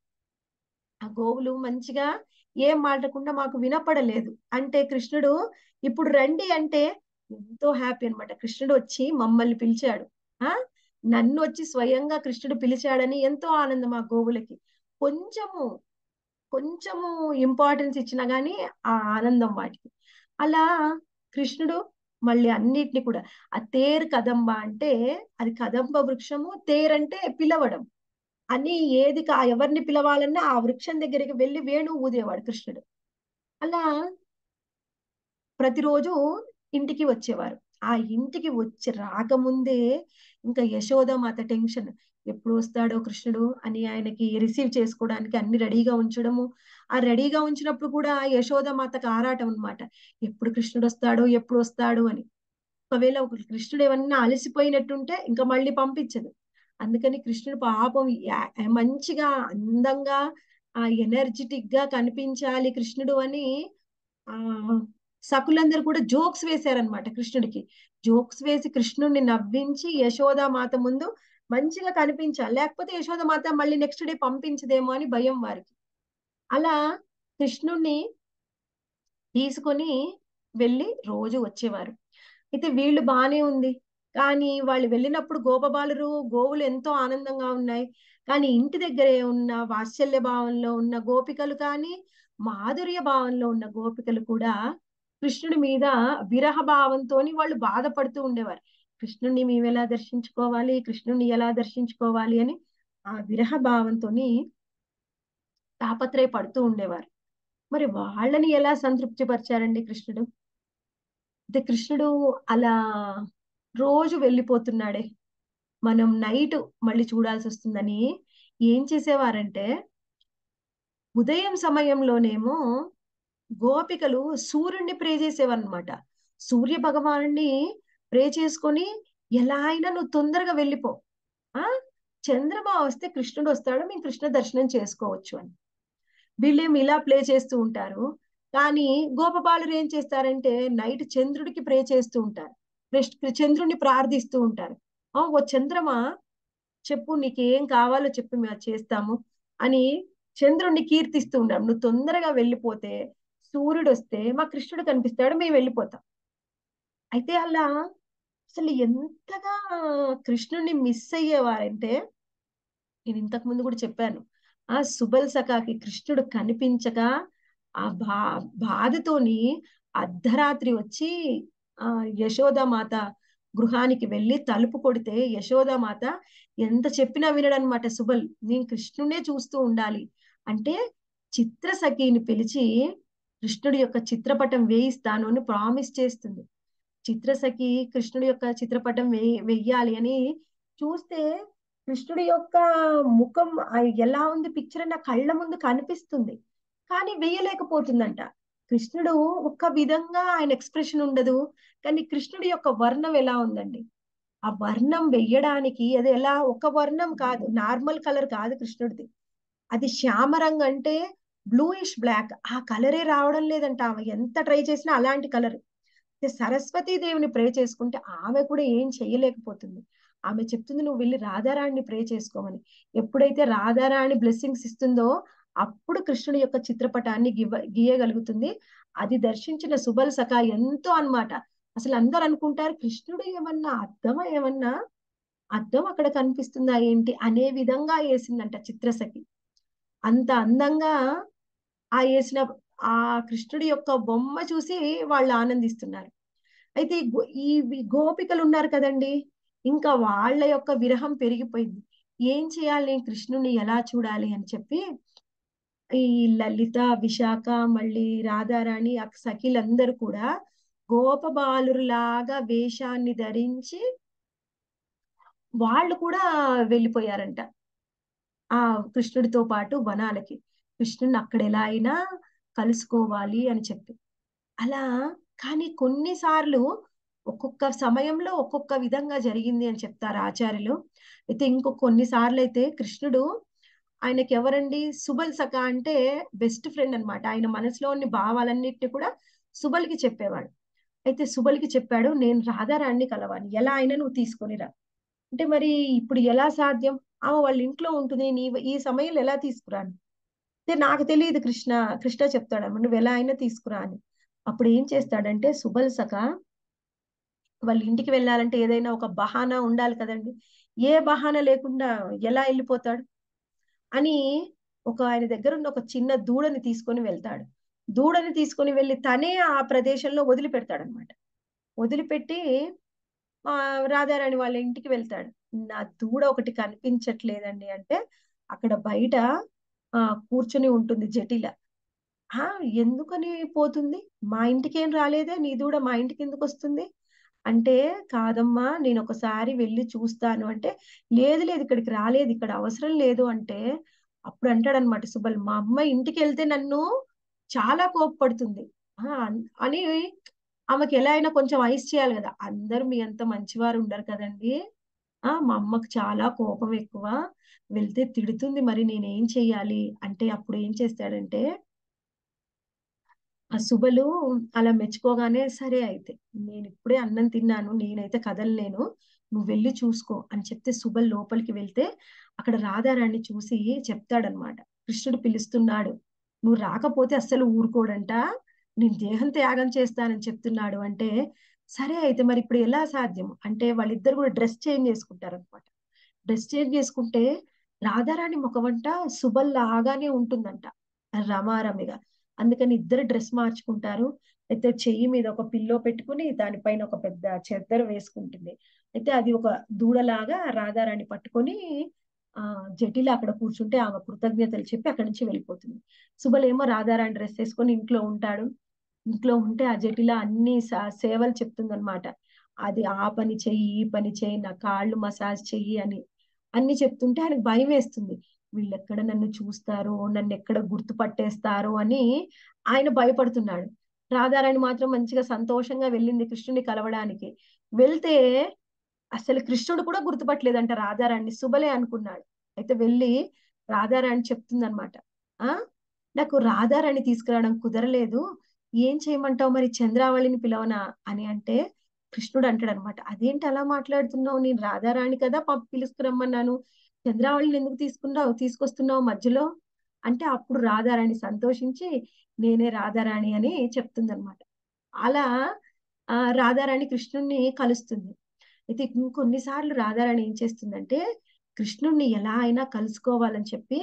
ఆ గోవులు మంచిగా ఏం మాట్లాడకుండా మాకు వినపడలేదు అంటే కృష్ణుడు ఇప్పుడు రండి అంటే ఎంతో హ్యాపీ అన్నమాట కృష్ణుడు వచ్చి మమ్మల్ని పిలిచాడు ఆ నన్ను వచ్చి స్వయంగా కృష్ణుడు పిలిచాడని ఎంతో ఆనందం ఆ గోవులకి కొంచెము కొంచెము ఇంపార్టెన్స్ ఇచ్చినా గానీ ఆ ఆనందం వాటికి అలా కృష్ణుడు మళ్ళీ అన్నిటిని కూడా ఆ తేరు కదంబ అంటే అది కదంబ వృక్షము తేరంటే పిలవడం అని ఏది కా ఎవరిని పిలవాలన్నా ఆ వృక్షం దగ్గరికి వెళ్ళి వేణువు ఊదేవాడు కృష్ణుడు అలా ప్రతిరోజు ఇంటికి వచ్చేవారు ఆ ఇంటికి వచ్చి రాకముందే ఇంకా యశోదమాత టెన్షన్ ఎప్పుడు వస్తాడో కృష్ణుడు అని ఆయనకి రిసీవ్ చేసుకోవడానికి అన్ని రెడీగా ఉంచడము ఆ రెడీగా ఉంచినప్పుడు కూడా యశోదమాతకు ఆరాటం అన్నమాట ఎప్పుడు కృష్ణుడు వస్తాడో ఎప్పుడు వస్తాడు అని ఒకవేళ ఒక కృష్ణుడు ఏమన్నా అలసిపోయినట్టుంటే ఇంకా మళ్ళీ పంపించదు అందుకని కృష్ణుడు పాపం యా- మంచిగా అందంగా ఆ ఎనర్జెటిక్ గా కనిపించాలి కృష్ణుడు అని ఆ సకులందరూ కూడా జోక్స్ వేశారనమాట కృష్ణుడికి జోక్స్ వేసి కృష్ణుడిని నవ్వించి యశోద మాత ముందు మంచిగా కనిపించాలి లేకపోతే యశోద మాత మళ్ళీ నెక్స్ట్ డే పంపించదేమో అని భయం వారికి అలా కృష్ణుణ్ణి తీసుకొని వెళ్ళి రోజు వచ్చేవారు అయితే వీళ్ళు బానే ఉంది కానీ వాళ్ళు వెళ్ళినప్పుడు గోపబాలురు గోవులు ఎంతో ఆనందంగా ఉన్నాయి కానీ ఇంటి దగ్గరే ఉన్న వాత్సల్య భావంలో ఉన్న గోపికలు కానీ మాధుర్య భావంలో ఉన్న గోపికలు కూడా కృష్ణుడి మీద విరహ భావంతోని వాళ్ళు బాధపడుతూ ఉండేవారు కృష్ణుడిని మేము ఎలా దర్శించుకోవాలి కృష్ణుడిని ఎలా దర్శించుకోవాలి అని ఆ విరహ భావంతోని తాపత్రయపడుతూ ఉండేవారు మరి వాళ్ళని ఎలా సంతృప్తిపరిచారండి కృష్ణుడు అయితే కృష్ణుడు అలా రోజు వెళ్ళిపోతున్నాడే మనం నైట్ మళ్ళీ చూడాల్సి వస్తుందని ఏం చేసేవారంటే ఉదయం సమయంలోనేమో గోపికలు సూర్యుడిని ప్రే చేసేవన్నమాట సూర్య భగవానుడిని ప్రే చేసుకొని ఎలా అయినా నువ్వు తొందరగా వెళ్ళిపో ఆ చంద్రమా వస్తే కృష్ణుడు వస్తాడు మేము కృష్ణ దర్శనం చేసుకోవచ్చు అని వీళ్ళేమి ఇలా ప్లే చేస్తూ ఉంటారు కానీ గోపబాలురు ఏం చేస్తారంటే నైట్ చంద్రుడికి ప్రే చేస్తూ ఉంటారు కృష్ణ చంద్రుడిని ప్రార్థిస్తూ ఉంటారు ఆ ఓ చంద్రమా చెప్పు నీకేం కావాలో చెప్పు మేము అది చేస్తాము అని చంద్రుడిని కీర్తిస్తూ ఉంటాం నువ్వు తొందరగా వెళ్ళిపోతే సూర్యుడు వస్తే మా కృష్ణుడు కనిపిస్తాడు మేము వెళ్ళిపోతాం అయితే అలా అసలు ఎంతగా కృష్ణుడిని మిస్ అయ్యేవారంటే నేను ఇంతకు ముందు కూడా చెప్పాను ఆ సుబల్ సఖాకి కృష్ణుడు కనిపించక ఆ బా బాధతోని అర్ధరాత్రి వచ్చి ఆ యశోదామాత గృహానికి వెళ్ళి తలుపు కొడితే యశోదామాత ఎంత చెప్పినా వినడనమాట సుబల్ నేను కృష్ణుడే చూస్తూ ఉండాలి అంటే చిత్రసఖిని పిలిచి కృష్ణుడి యొక్క చిత్రపటం వేయిస్తాను అని ప్రామిస్ చేస్తుంది చిత్రసఖి కృష్ణుడి యొక్క చిత్రపటం వే వెయ్యాలి అని చూస్తే కృష్ణుడి యొక్క ముఖం ఆ ఎలా ఉంది పిక్చర్ నా కళ్ళ ముందు కనిపిస్తుంది కానీ వేయలేకపోతుందంట కృష్ణుడు ఒక్క విధంగా ఆయన ఎక్స్ప్రెషన్ ఉండదు కానీ కృష్ణుడి యొక్క వర్ణం ఎలా ఉందండి ఆ వర్ణం వెయ్యడానికి అది ఎలా ఒక వర్ణం కాదు నార్మల్ కలర్ కాదు కృష్ణుడిది అది శ్యామరంగు అంటే బ్లూయిష్ బ్లాక్ ఆ కలరే రావడం లేదంట ఆమె ఎంత ట్రై చేసినా అలాంటి కలర్ సరస్వతీ దేవిని ప్రే చేసుకుంటే ఆమె కూడా ఏం చెయ్యలేకపోతుంది ఆమె చెప్తుంది నువ్వు వెళ్ళి రాధారాణిని ప్రే చేసుకోమని ఎప్పుడైతే రాధారాణి బ్లెస్సింగ్స్ ఇస్తుందో అప్పుడు కృష్ణుడి యొక్క చిత్రపటాన్ని గివ గీయగలుగుతుంది అది దర్శించిన సుబల్ సఖ ఎంతో అన్నమాట అసలు అందరు అనుకుంటారు కృష్ణుడు ఏమన్నా అద్దమా ఏమన్నా అద్దం అక్కడ కనిపిస్తుందా ఏంటి అనే విధంగా వేసిందంట చిత్రసఖి అంత అందంగా ఆ వేసిన ఆ కృష్ణుడి యొక్క బొమ్మ చూసి వాళ్ళు ఆనందిస్తున్నారు అయితే ఈ గో- ఈ ఈ గోపికలు ఉన్నారు కదండి ఇంకా వాళ్ళ యొక్క విరహం పెరిగిపోయింది ఏం చేయాలి నేను కృష్ణుని ఎలా చూడాలి అని చెప్పి ఈ లలిత విశాఖ మళ్ళీ రాధారాణి ఆ సఖిలందరూ కూడా గోపబాలులాగా వేషాన్ని ధరించి వాళ్ళు కూడా వెళ్ళిపోయారంట ఆ కృష్ణుడితో పాటు వనాలకి కృష్ణుని అక్కడ ఎలా అయినా కలుసుకోవాలి అని చెప్పి అలా కానీ కొన్నిసార్లు ఒక్కొక్క సమయంలో ఒక్కొక్క విధంగా జరిగింది అని చెప్తారు ఆచార్యులు అయితే ఇంకో కొన్నిసార్లు అయితే కృష్ణుడు ఆయనకి ఎవరండి సుబల్ సఖ అంటే బెస్ట్ ఫ్రెండ్ అన్నమాట ఆయన మనసులోని భావాలన్నిటిని కూడా సుబల్కి చెప్పేవాడు అయితే సుబల్కి చెప్పాడు నేను రాధారాణ్ణి కలవాలి ఎలా అయినా నువ్వు తీసుకొనిరా అంటే మరి ఇప్పుడు ఎలా సాధ్యం ఆమె వాళ్ళ ఇంట్లో ఉంటుంది నీ ఈ సమయంలో ఎలా తీసుకురాను అంటే నాకు తెలియదు కృష్ణ కృష్ణ చెప్తాడమ్మ నువ్వు ఎలా అయినా తీసుకురా అని అప్పుడు ఏం చేస్తాడంటే సుబల్ సఖ వాళ్ళ ఇంటికి వెళ్ళాలంటే ఏదైనా ఒక బహానా ఉండాలి కదండి ఏ బహానా లేకుండా ఎలా వెళ్ళిపోతాడు అని ఒక ఆయన దగ్గర ఉన్న ఒక చిన్న దూడని తీసుకొని వెళ్తాడు దూడని తీసుకొని వెళ్ళి తనే ఆ ప్రదేశంలో వదిలిపెడతాడు అనమాట వదిలిపెట్టి ఆ రాధారాణి వాళ్ళ ఇంటికి వెళ్తాడు నా దూడ ఒకటి కనిపించట్లేదండి అంటే అక్కడ బయట ఆ కూర్చుని ఉంటుంది జటిల ఆ ఎందుకని పోతుంది మా ఇంటికి ఏం రాలేదే నీ దూడ మా ఇంటికి ఎందుకు వస్తుంది అంటే కాదమ్మా నేను ఒకసారి వెళ్ళి చూస్తాను అంటే లేదు లేదు ఇక్కడికి రాలేదు ఇక్కడ అవసరం లేదు అంటే అప్పుడు అంటాడు అనమాట సుబల్ మా అమ్మ ఇంటికి వెళ్తే నన్ను చాలా కోపపడుతుంది ఆ అని ఆమెకి ఎలా అయినా కొంచెం ఐస్ చేయాలి కదా అందరూ మీ అంత మంచివారు ఉండరు కదండి ఆ మా అమ్మకు చాలా కోపం ఎక్కువ వెళ్తే తిడుతుంది మరి నేనేం చెయ్యాలి అంటే అప్పుడు ఏం చేస్తాడంటే ఆ సుబలు అలా మెచ్చుకోగానే సరే అయితే నేను ఇప్పుడే అన్నం తిన్నాను నేనైతే కదలలేను నువ్వు వెళ్ళి చూసుకో అని చెప్తే సుబల్ లోపలికి వెళ్తే అక్కడ రాధారాణి చూసి చెప్తాడనమాట కృష్ణుడు పిలుస్తున్నాడు నువ్వు రాకపోతే అస్సలు ఊరుకోడంట నేను దేహం త్యాగం చేస్తానని చెప్తున్నాడు అంటే సరే అయితే మరి ఇప్పుడు ఎలా సాధ్యం అంటే వాళ్ళిద్దరు కూడా డ్రెస్ చేంజ్ చేసుకుంటారు అనమాట డ్రెస్ చేంజ్ చేసుకుంటే రాధారాణి ముఖమంట సుబల్ లాగానే ఉంటుందంట రమారమిగా అందుకని ఇద్దరు డ్రెస్ మార్చుకుంటారు అయితే చెయ్యి మీద ఒక పిల్లో పెట్టుకుని దానిపైన ఒక పెద్ద చెద్దరు వేసుకుంటుంది అయితే అది ఒక దూడలాగా రాధారాణి పట్టుకొని ఆ జటిల అక్కడ కూర్చుంటే ఆమె కృతజ్ఞతలు చెప్పి అక్కడి నుంచి వెళ్ళిపోతుంది సుబలేమో రాధారాణి డ్రెస్ వేసుకొని ఇంట్లో ఉంటాడు ఇంట్లో ఉంటే ఆ జటిల అన్ని సేవలు చెప్తుందన్నమాట అది ఆ పని చెయ్యి ఈ పని చెయ్యి నా కాళ్ళు మసాజ్ చెయ్యి అని అన్ని చెప్తుంటే ఆయనకు భయం వేస్తుంది వీళ్ళు ఎక్కడ నన్ను చూస్తారో నన్ను ఎక్కడ గుర్తుపట్టేస్తారో అని ఆయన భయపడుతున్నాడు రాధారాణి మాత్రం మంచిగా సంతోషంగా వెళ్ళింది కృష్ణుని కలవడానికి వెళ్తే అసలు కృష్ణుడు కూడా గుర్తుపట్టలేదంట రాధారాణి శుభలే అనుకున్నాడు అయితే వెళ్ళి రాధారాణి చెప్తుందనమాట ఆ నాకు రాధారాణి తీసుకురావడం కుదరలేదు ఏం చేయమంటావు మరి చంద్రావళిని పిలవనా అని అంటే కృష్ణుడు అంటాడు అనమాట అదేంటి అలా మాట్లాడుతున్నావు నేను రాధారాణి కదా పాప పిలుచుకురమ్మన్నాను చంద్రావళిని ఎందుకు తీసుకున్నావు తీసుకొస్తున్నావు మధ్యలో అంటే అప్పుడు రాధారాణి సంతోషించి నేనే రాధారాణి అని చెప్తుంది అనమాట అలా ఆ రాధారాణి కృష్ణుణ్ణి కలుస్తుంది అయితే ఇంకొన్నిసార్లు రాధారాణి ఏం చేస్తుందంటే కృష్ణుణ్ణి ఎలా అయినా కలుసుకోవాలని చెప్పి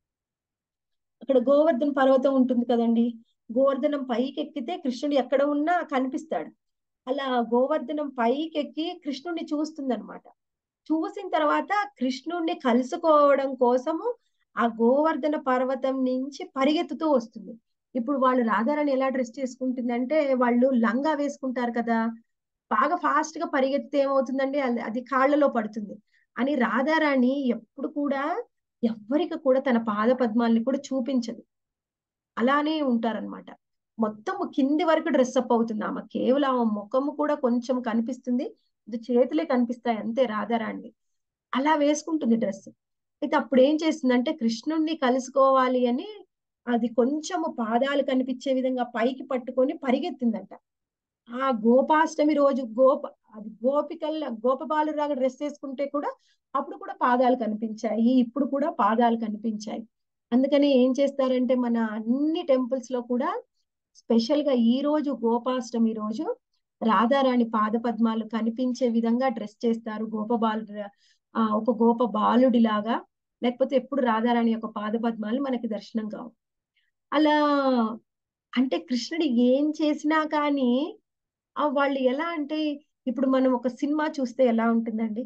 అక్కడ గోవర్ధన పర్వతం ఉంటుంది కదండి గోవర్ధనం పైకి ఎక్కితే కృష్ణుడు ఎక్కడ ఉన్నా కనిపిస్తాడు అలా గోవర్ధనం పైకి ఎక్కి కృష్ణుడిని చూస్తుంది అనమాట చూసిన తర్వాత కృష్ణుడిని కలుసుకోవడం కోసము ఆ గోవర్ధన పర్వతం నుంచి పరిగెత్తుతూ వస్తుంది ఇప్పుడు వాళ్ళు రాధారాణి ఎలా డ్రెస్ చేసుకుంటుందంటే వాళ్ళు లంగా వేసుకుంటారు కదా బాగా ఫాస్ట్ గా పరిగెత్తితే ఏమవుతుందండి అది కాళ్ళలో పడుతుంది అని రాధారాణి ఎప్పుడు కూడా ఎవ్వరికి కూడా తన పాద పద్మాల్ని కూడా చూపించదు అలానే ఉంటారనమాట మొత్తం కింది వరకు డ్రెస్ అప్ అవుతుంది ఆమె కేవలం ఆమె ముఖము కూడా కొంచెం కనిపిస్తుంది ఇది చేతులే కనిపిస్తాయి అంతే రాధారాణి అలా వేసుకుంటుంది డ్రెస్ అయితే అప్పుడు ఏం చేస్తుందంటే కృష్ణుణ్ణి కలుసుకోవాలి అని అది కొంచెము పాదాలు కనిపించే విధంగా పైకి పట్టుకొని పరిగెత్తిందంట ఆ గోపాష్టమి రోజు గోప అది గోపికల్ గోపబాలురాగా డ్రెస్ వేసుకుంటే కూడా అప్పుడు కూడా పాదాలు కనిపించాయి ఇప్పుడు కూడా పాదాలు కనిపించాయి అందుకని ఏం చేస్తారంటే మన అన్ని టెంపుల్స్ లో కూడా స్పెషల్ గా ఈ రోజు గోపాష్టమి రోజు రాధారాణి పాదపద్మాలు కనిపించే విధంగా డ్రెస్ చేస్తారు గోపబాలు ఆ ఒక గోప బాలుడి లాగా లేకపోతే ఎప్పుడు రాధారాణి యొక్క పాదపద్మాలు మనకి దర్శనం కావు అలా అంటే కృష్ణుడు ఏం చేసినా కానీ ఆ వాళ్ళు ఎలా అంటే ఇప్పుడు మనం ఒక సినిమా చూస్తే ఎలా ఉంటుందండి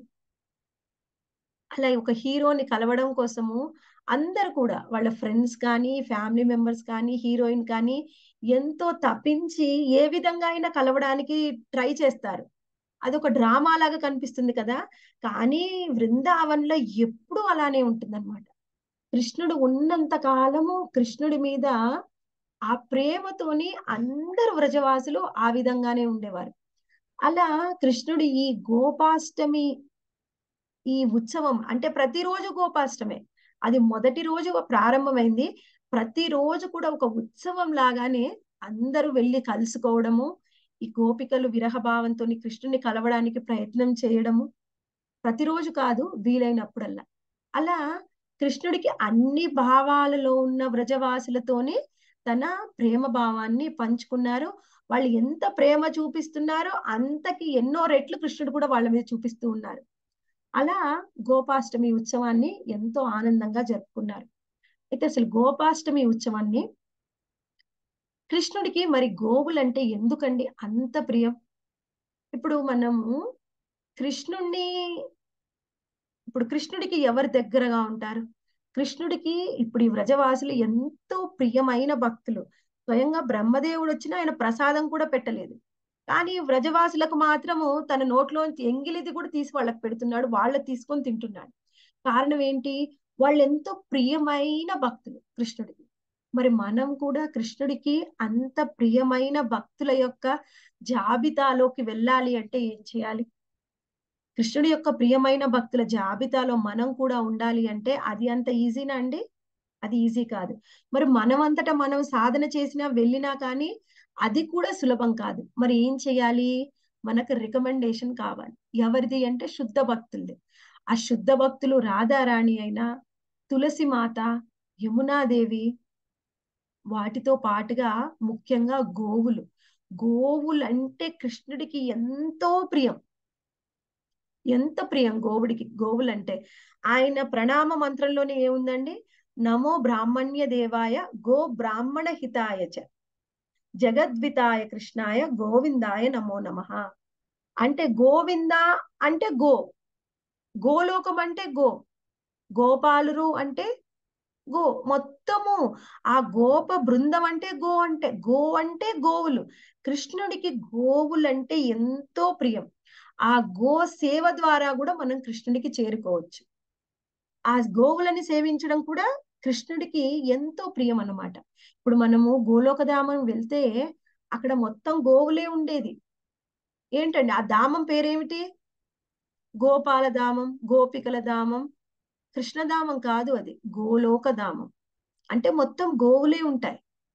అలా ఒక హీరోని కలవడం కోసము అందరు కూడా వాళ్ళ ఫ్రెండ్స్ కానీ ఫ్యామిలీ మెంబర్స్ కానీ హీరోయిన్ కానీ ఎంతో తప్పించి ఏ విధంగా అయినా కలవడానికి ట్రై చేస్తారు అదొక డ్రామా లాగా కనిపిస్తుంది కదా కానీ వృందావన్లో ఎప్పుడూ అలానే ఉంటుందన్నమాట కృష్ణుడు ఉన్నంత కాలము కృష్ణుడి మీద ఆ ప్రేమతోని అందరు వ్రజవాసులు ఆ విధంగానే ఉండేవారు అలా కృష్ణుడు ఈ గోపాష్టమి ఈ ఉత్సవం అంటే ప్రతిరోజు గోపాష్టమే అది మొదటి రోజు ప్రారంభమైంది ప్రతిరోజు కూడా ఒక ఉత్సవం లాగానే అందరూ వెళ్ళి కలుసుకోవడము ఈ గోపికలు విరహభావంతో కృష్ణుని కలవడానికి ప్రయత్నం చేయడము ప్రతిరోజు కాదు వీలైనప్పుడల్లా అలా కృష్ణుడికి అన్ని భావాలలో ఉన్న వ్రజవాసులతోనే తన ప్రేమ భావాన్ని పంచుకున్నారు వాళ్ళు ఎంత ప్రేమ చూపిస్తున్నారో అంతకి ఎన్నో రెట్లు కృష్ణుడు కూడా వాళ్ళ మీద చూపిస్తూ ఉన్నారు అలా గోపాష్టమి ఉత్సవాన్ని ఎంతో ఆనందంగా జరుపుకున్నారు అయితే అసలు గోపాష్టమి ఉత్సవాన్ని కృష్ణుడికి మరి గోవులంటే ఎందుకండి అంత ప్రియం ఇప్పుడు మనము కృష్ణుణ్ణి ఇప్పుడు కృష్ణుడికి ఎవరు దగ్గరగా ఉంటారు కృష్ణుడికి ఇప్పుడు ఈ వ్రజవాసులు ఎంతో ప్రియమైన భక్తులు స్వయంగా బ్రహ్మదేవుడు వచ్చినా ఆయన ప్రసాదం కూడా పెట్టలేదు కానీ వ్రజవాసులకు మాత్రము తన నోట్లోంచి ఎంగిలిది కూడా తీసి వాళ్ళకి పెడుతున్నాడు వాళ్ళ తీసుకొని తింటున్నాడు కారణం ఏంటి వాళ్ళు ఎంతో ప్రియమైన భక్తులు కృష్ణుడికి మరి మనం కూడా కృష్ణుడికి అంత ప్రియమైన భక్తుల యొక్క జాబితాలోకి వెళ్ళాలి అంటే ఏం చేయాలి కృష్ణుడి యొక్క ప్రియమైన భక్తుల జాబితాలో మనం కూడా ఉండాలి అంటే అది అంత ఈజీనా అండి అది ఈజీ కాదు మరి మనం అంతటా మనం సాధన చేసినా వెళ్ళినా కానీ అది కూడా సులభం కాదు మరి ఏం చేయాలి మనకు రికమెండేషన్ కావాలి ఎవరిది అంటే శుద్ధ భక్తులది ఆ శుద్ధ భక్తులు రాధారాణి అయినా తులసి మాత యమునాదేవి వాటితో పాటుగా ముఖ్యంగా గోవులు గోవులు అంటే కృష్ణుడికి ఎంతో ప్రియం ఎంత ప్రియం గోవుడికి గోవులు అంటే ఆయన ప్రణామ మంత్రంలోనే ఏముందండి నమో బ్రాహ్మణ్య దేవాయ గో బ్రాహ్మణ హితాయ చ జగద్వితాయ కృష్ణాయ గోవిందాయ నమో నమ అంటే గోవింద అంటే గో గోలోకం అంటే గో గోపాలురు అంటే గో మొత్తము ఆ గోప బృందం అంటే గో అంటే గో అంటే గోవులు కృష్ణుడికి గోవులంటే ఎంతో ప్రియం ఆ గో సేవ ద్వారా కూడా మనం కృష్ణుడికి చేరుకోవచ్చు ఆ గోవులని సేవించడం కూడా కృష్ణుడికి ఎంతో ప్రియం అన్నమాట ఇప్పుడు మనము గోలోకధామం వెళ్తే అక్కడ మొత్తం గోవులే ఉండేది ఏంటండి ఆ ధామం పేరేమిటి గోపాల ధామం గోపికల ధామం కృష్ణధామం కాదు అది గోలోకధామం అంటే మొత్తం గోవులే ఉంటాయి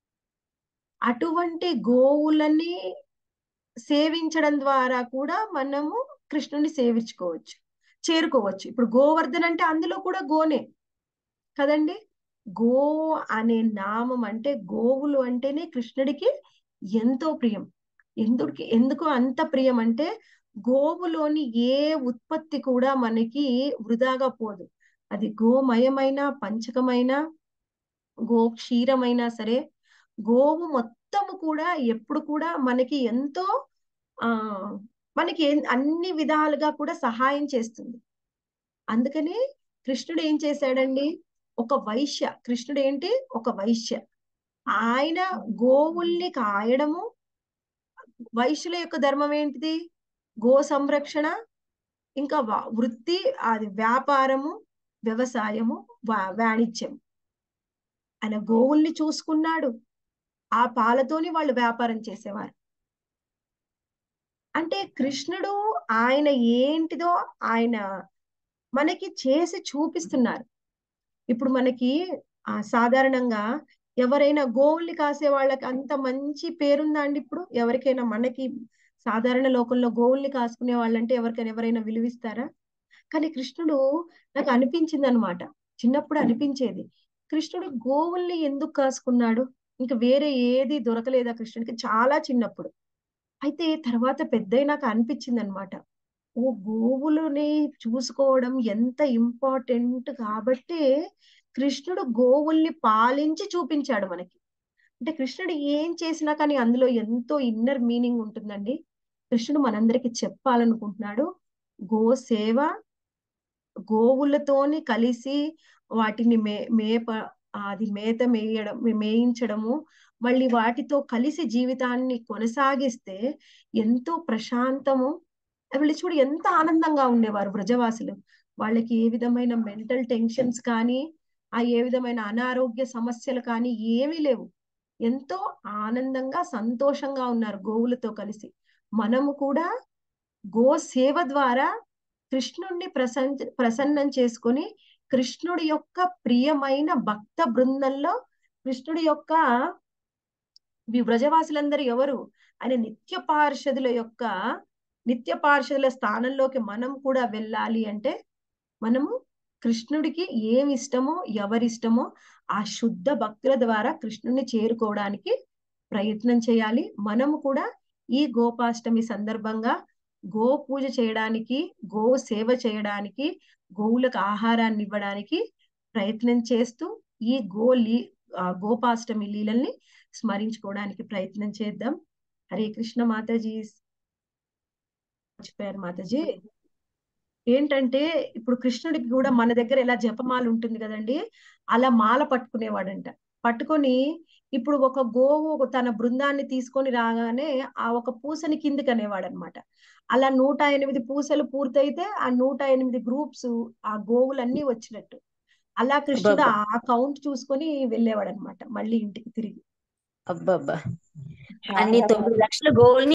అటువంటి గోవులని సేవించడం ద్వారా కూడా మనము కృష్ణుని సేవించుకోవచ్చు చేరుకోవచ్చు ఇప్పుడు గోవర్ధన్ అంటే అందులో కూడా గోనే కదండి గో అనే నామం అంటే గోవులు అంటేనే కృష్ణుడికి ఎంతో ప్రియం ఎందుకు ఎందుకు అంత ప్రియం అంటే గోవులోని ఏ ఉత్పత్తి కూడా మనకి వృధాగా పోదు అది గోమయమైన పంచకమైన గో క్షీరమైనా సరే గోవు మొత్తము కూడా ఎప్పుడు కూడా మనకి ఎంతో ఆ మనకి అన్ని విధాలుగా కూడా సహాయం చేస్తుంది అందుకనే కృష్ణుడు ఏం చేశాడండి ఒక వైశ్య కృష్ణుడు ఏంటి ఒక వైశ్య ఆయన గోవుల్ని కాయడము వైశ్యుల యొక్క ధర్మం ఏంటిది గో సంరక్షణ ఇంకా వృత్తి అది వ్యాపారము వ్యవసాయము వాణిజ్యం ఆయన గోవుల్ని చూసుకున్నాడు ఆ పాలతోని వాళ్ళు వ్యాపారం చేసేవారు అంటే కృష్ణుడు ఆయన ఏంటిదో ఆయన మనకి చేసి చూపిస్తున్నారు ఇప్పుడు మనకి ఆ సాధారణంగా ఎవరైనా గోవుల్ని కాసే వాళ్ళకి అంత మంచి పేరుందా అండి ఇప్పుడు ఎవరికైనా మనకి సాధారణ లోకంలో గోవుల్ని కాసుకునే వాళ్ళంటే ఎవరికైనా ఎవరైనా విలువిస్తారా కానీ కృష్ణుడు నాకు అనిపించింది అనమాట చిన్నప్పుడు అనిపించేది కృష్ణుడు గోవుల్ని ఎందుకు కాసుకున్నాడు ఇంకా వేరే ఏది దొరకలేదా కృష్ణుడికి చాలా చిన్నప్పుడు అయితే తర్వాత పెద్దయినాక అనిపించింది అనమాట ఓ గోవులని చూసుకోవడం ఎంత ఇంపార్టెంట్ కాబట్టి కృష్ణుడు గోవుల్ని పాలించి చూపించాడు మనకి అంటే కృష్ణుడు ఏం చేసినా కానీ అందులో ఎంతో ఇన్నర్ మీనింగ్ ఉంటుందండి కృష్ణుడు మనందరికి చెప్పాలనుకుంటున్నాడు గో సేవ గోవులతోని కలిసి వాటిని మే మేప అది మేత మేయడం మేయించడము మళ్ళీ వాటితో కలిసి జీవితాన్ని కొనసాగిస్తే ఎంతో ప్రశాంతము వీళ్ళు చూడు ఎంత ఆనందంగా ఉండేవారు బ్రజవాసులు వాళ్ళకి ఏ విధమైన మెంటల్ టెన్షన్స్ కానీ ఆ ఏ విధమైన అనారోగ్య సమస్యలు కానీ ఏమీ లేవు ఎంతో ఆనందంగా సంతోషంగా ఉన్నారు గోవులతో కలిసి మనము కూడా గో సేవ ద్వారా కృష్ణుణ్ణి ప్రసన్న ప్రసన్నం చేసుకొని కృష్ణుడి యొక్క ప్రియమైన భక్త బృందంలో కృష్ణుడి యొక్క ఈ బ్రజవాసులందరూ ఎవరు ఆయన నిత్య పార్షదుల యొక్క నిత్య పార్షదుల స్థానంలోకి మనం కూడా వెళ్ళాలి అంటే మనము కృష్ణుడికి ఏమి ఇష్టమో ఎవరిష్టమో ఆ శుద్ధ భక్తుల ద్వారా కృష్ణుడిని చేరుకోవడానికి ప్రయత్నం చేయాలి మనము కూడా ఈ గోపాష్టమి సందర్భంగా గో పూజ చేయడానికి గో సేవ చేయడానికి గోవులకు ఆహారాన్ని ఇవ్వడానికి ప్రయత్నం చేస్తూ ఈ గో లీ గోపాష్టమి లీలల్ని స్మరించుకోవడానికి ప్రయత్నం చేద్దాం హరే కృష్ణ మాతాజీ మర్చిపోయారు మాతాజీ ఏంటంటే ఇప్పుడు కృష్ణుడికి కూడా మన దగ్గర ఎలా జపమాల ఉంటుంది కదండి అలా మాల పట్టుకునేవాడంట పట్టుకొని ఇప్పుడు ఒక గోవు తన బృందాన్ని తీసుకొని రాగానే ఆ ఒక పూసని కిందికి అనేవాడు అనమాట అలా నూట ఎనిమిది పూసలు పూర్తయితే ఆ నూట ఎనిమిది గ్రూప్స్ ఆ గోవులన్నీ వచ్చినట్టు అలా కృష్ణుడు ఆ కౌంట్ చూసుకొని వెళ్ళేవాడు అనమాట మళ్ళీ ఇంటికి తిరిగి అబ్బబ్బా అన్ని తొమ్మిది లక్షల గోవుల్ని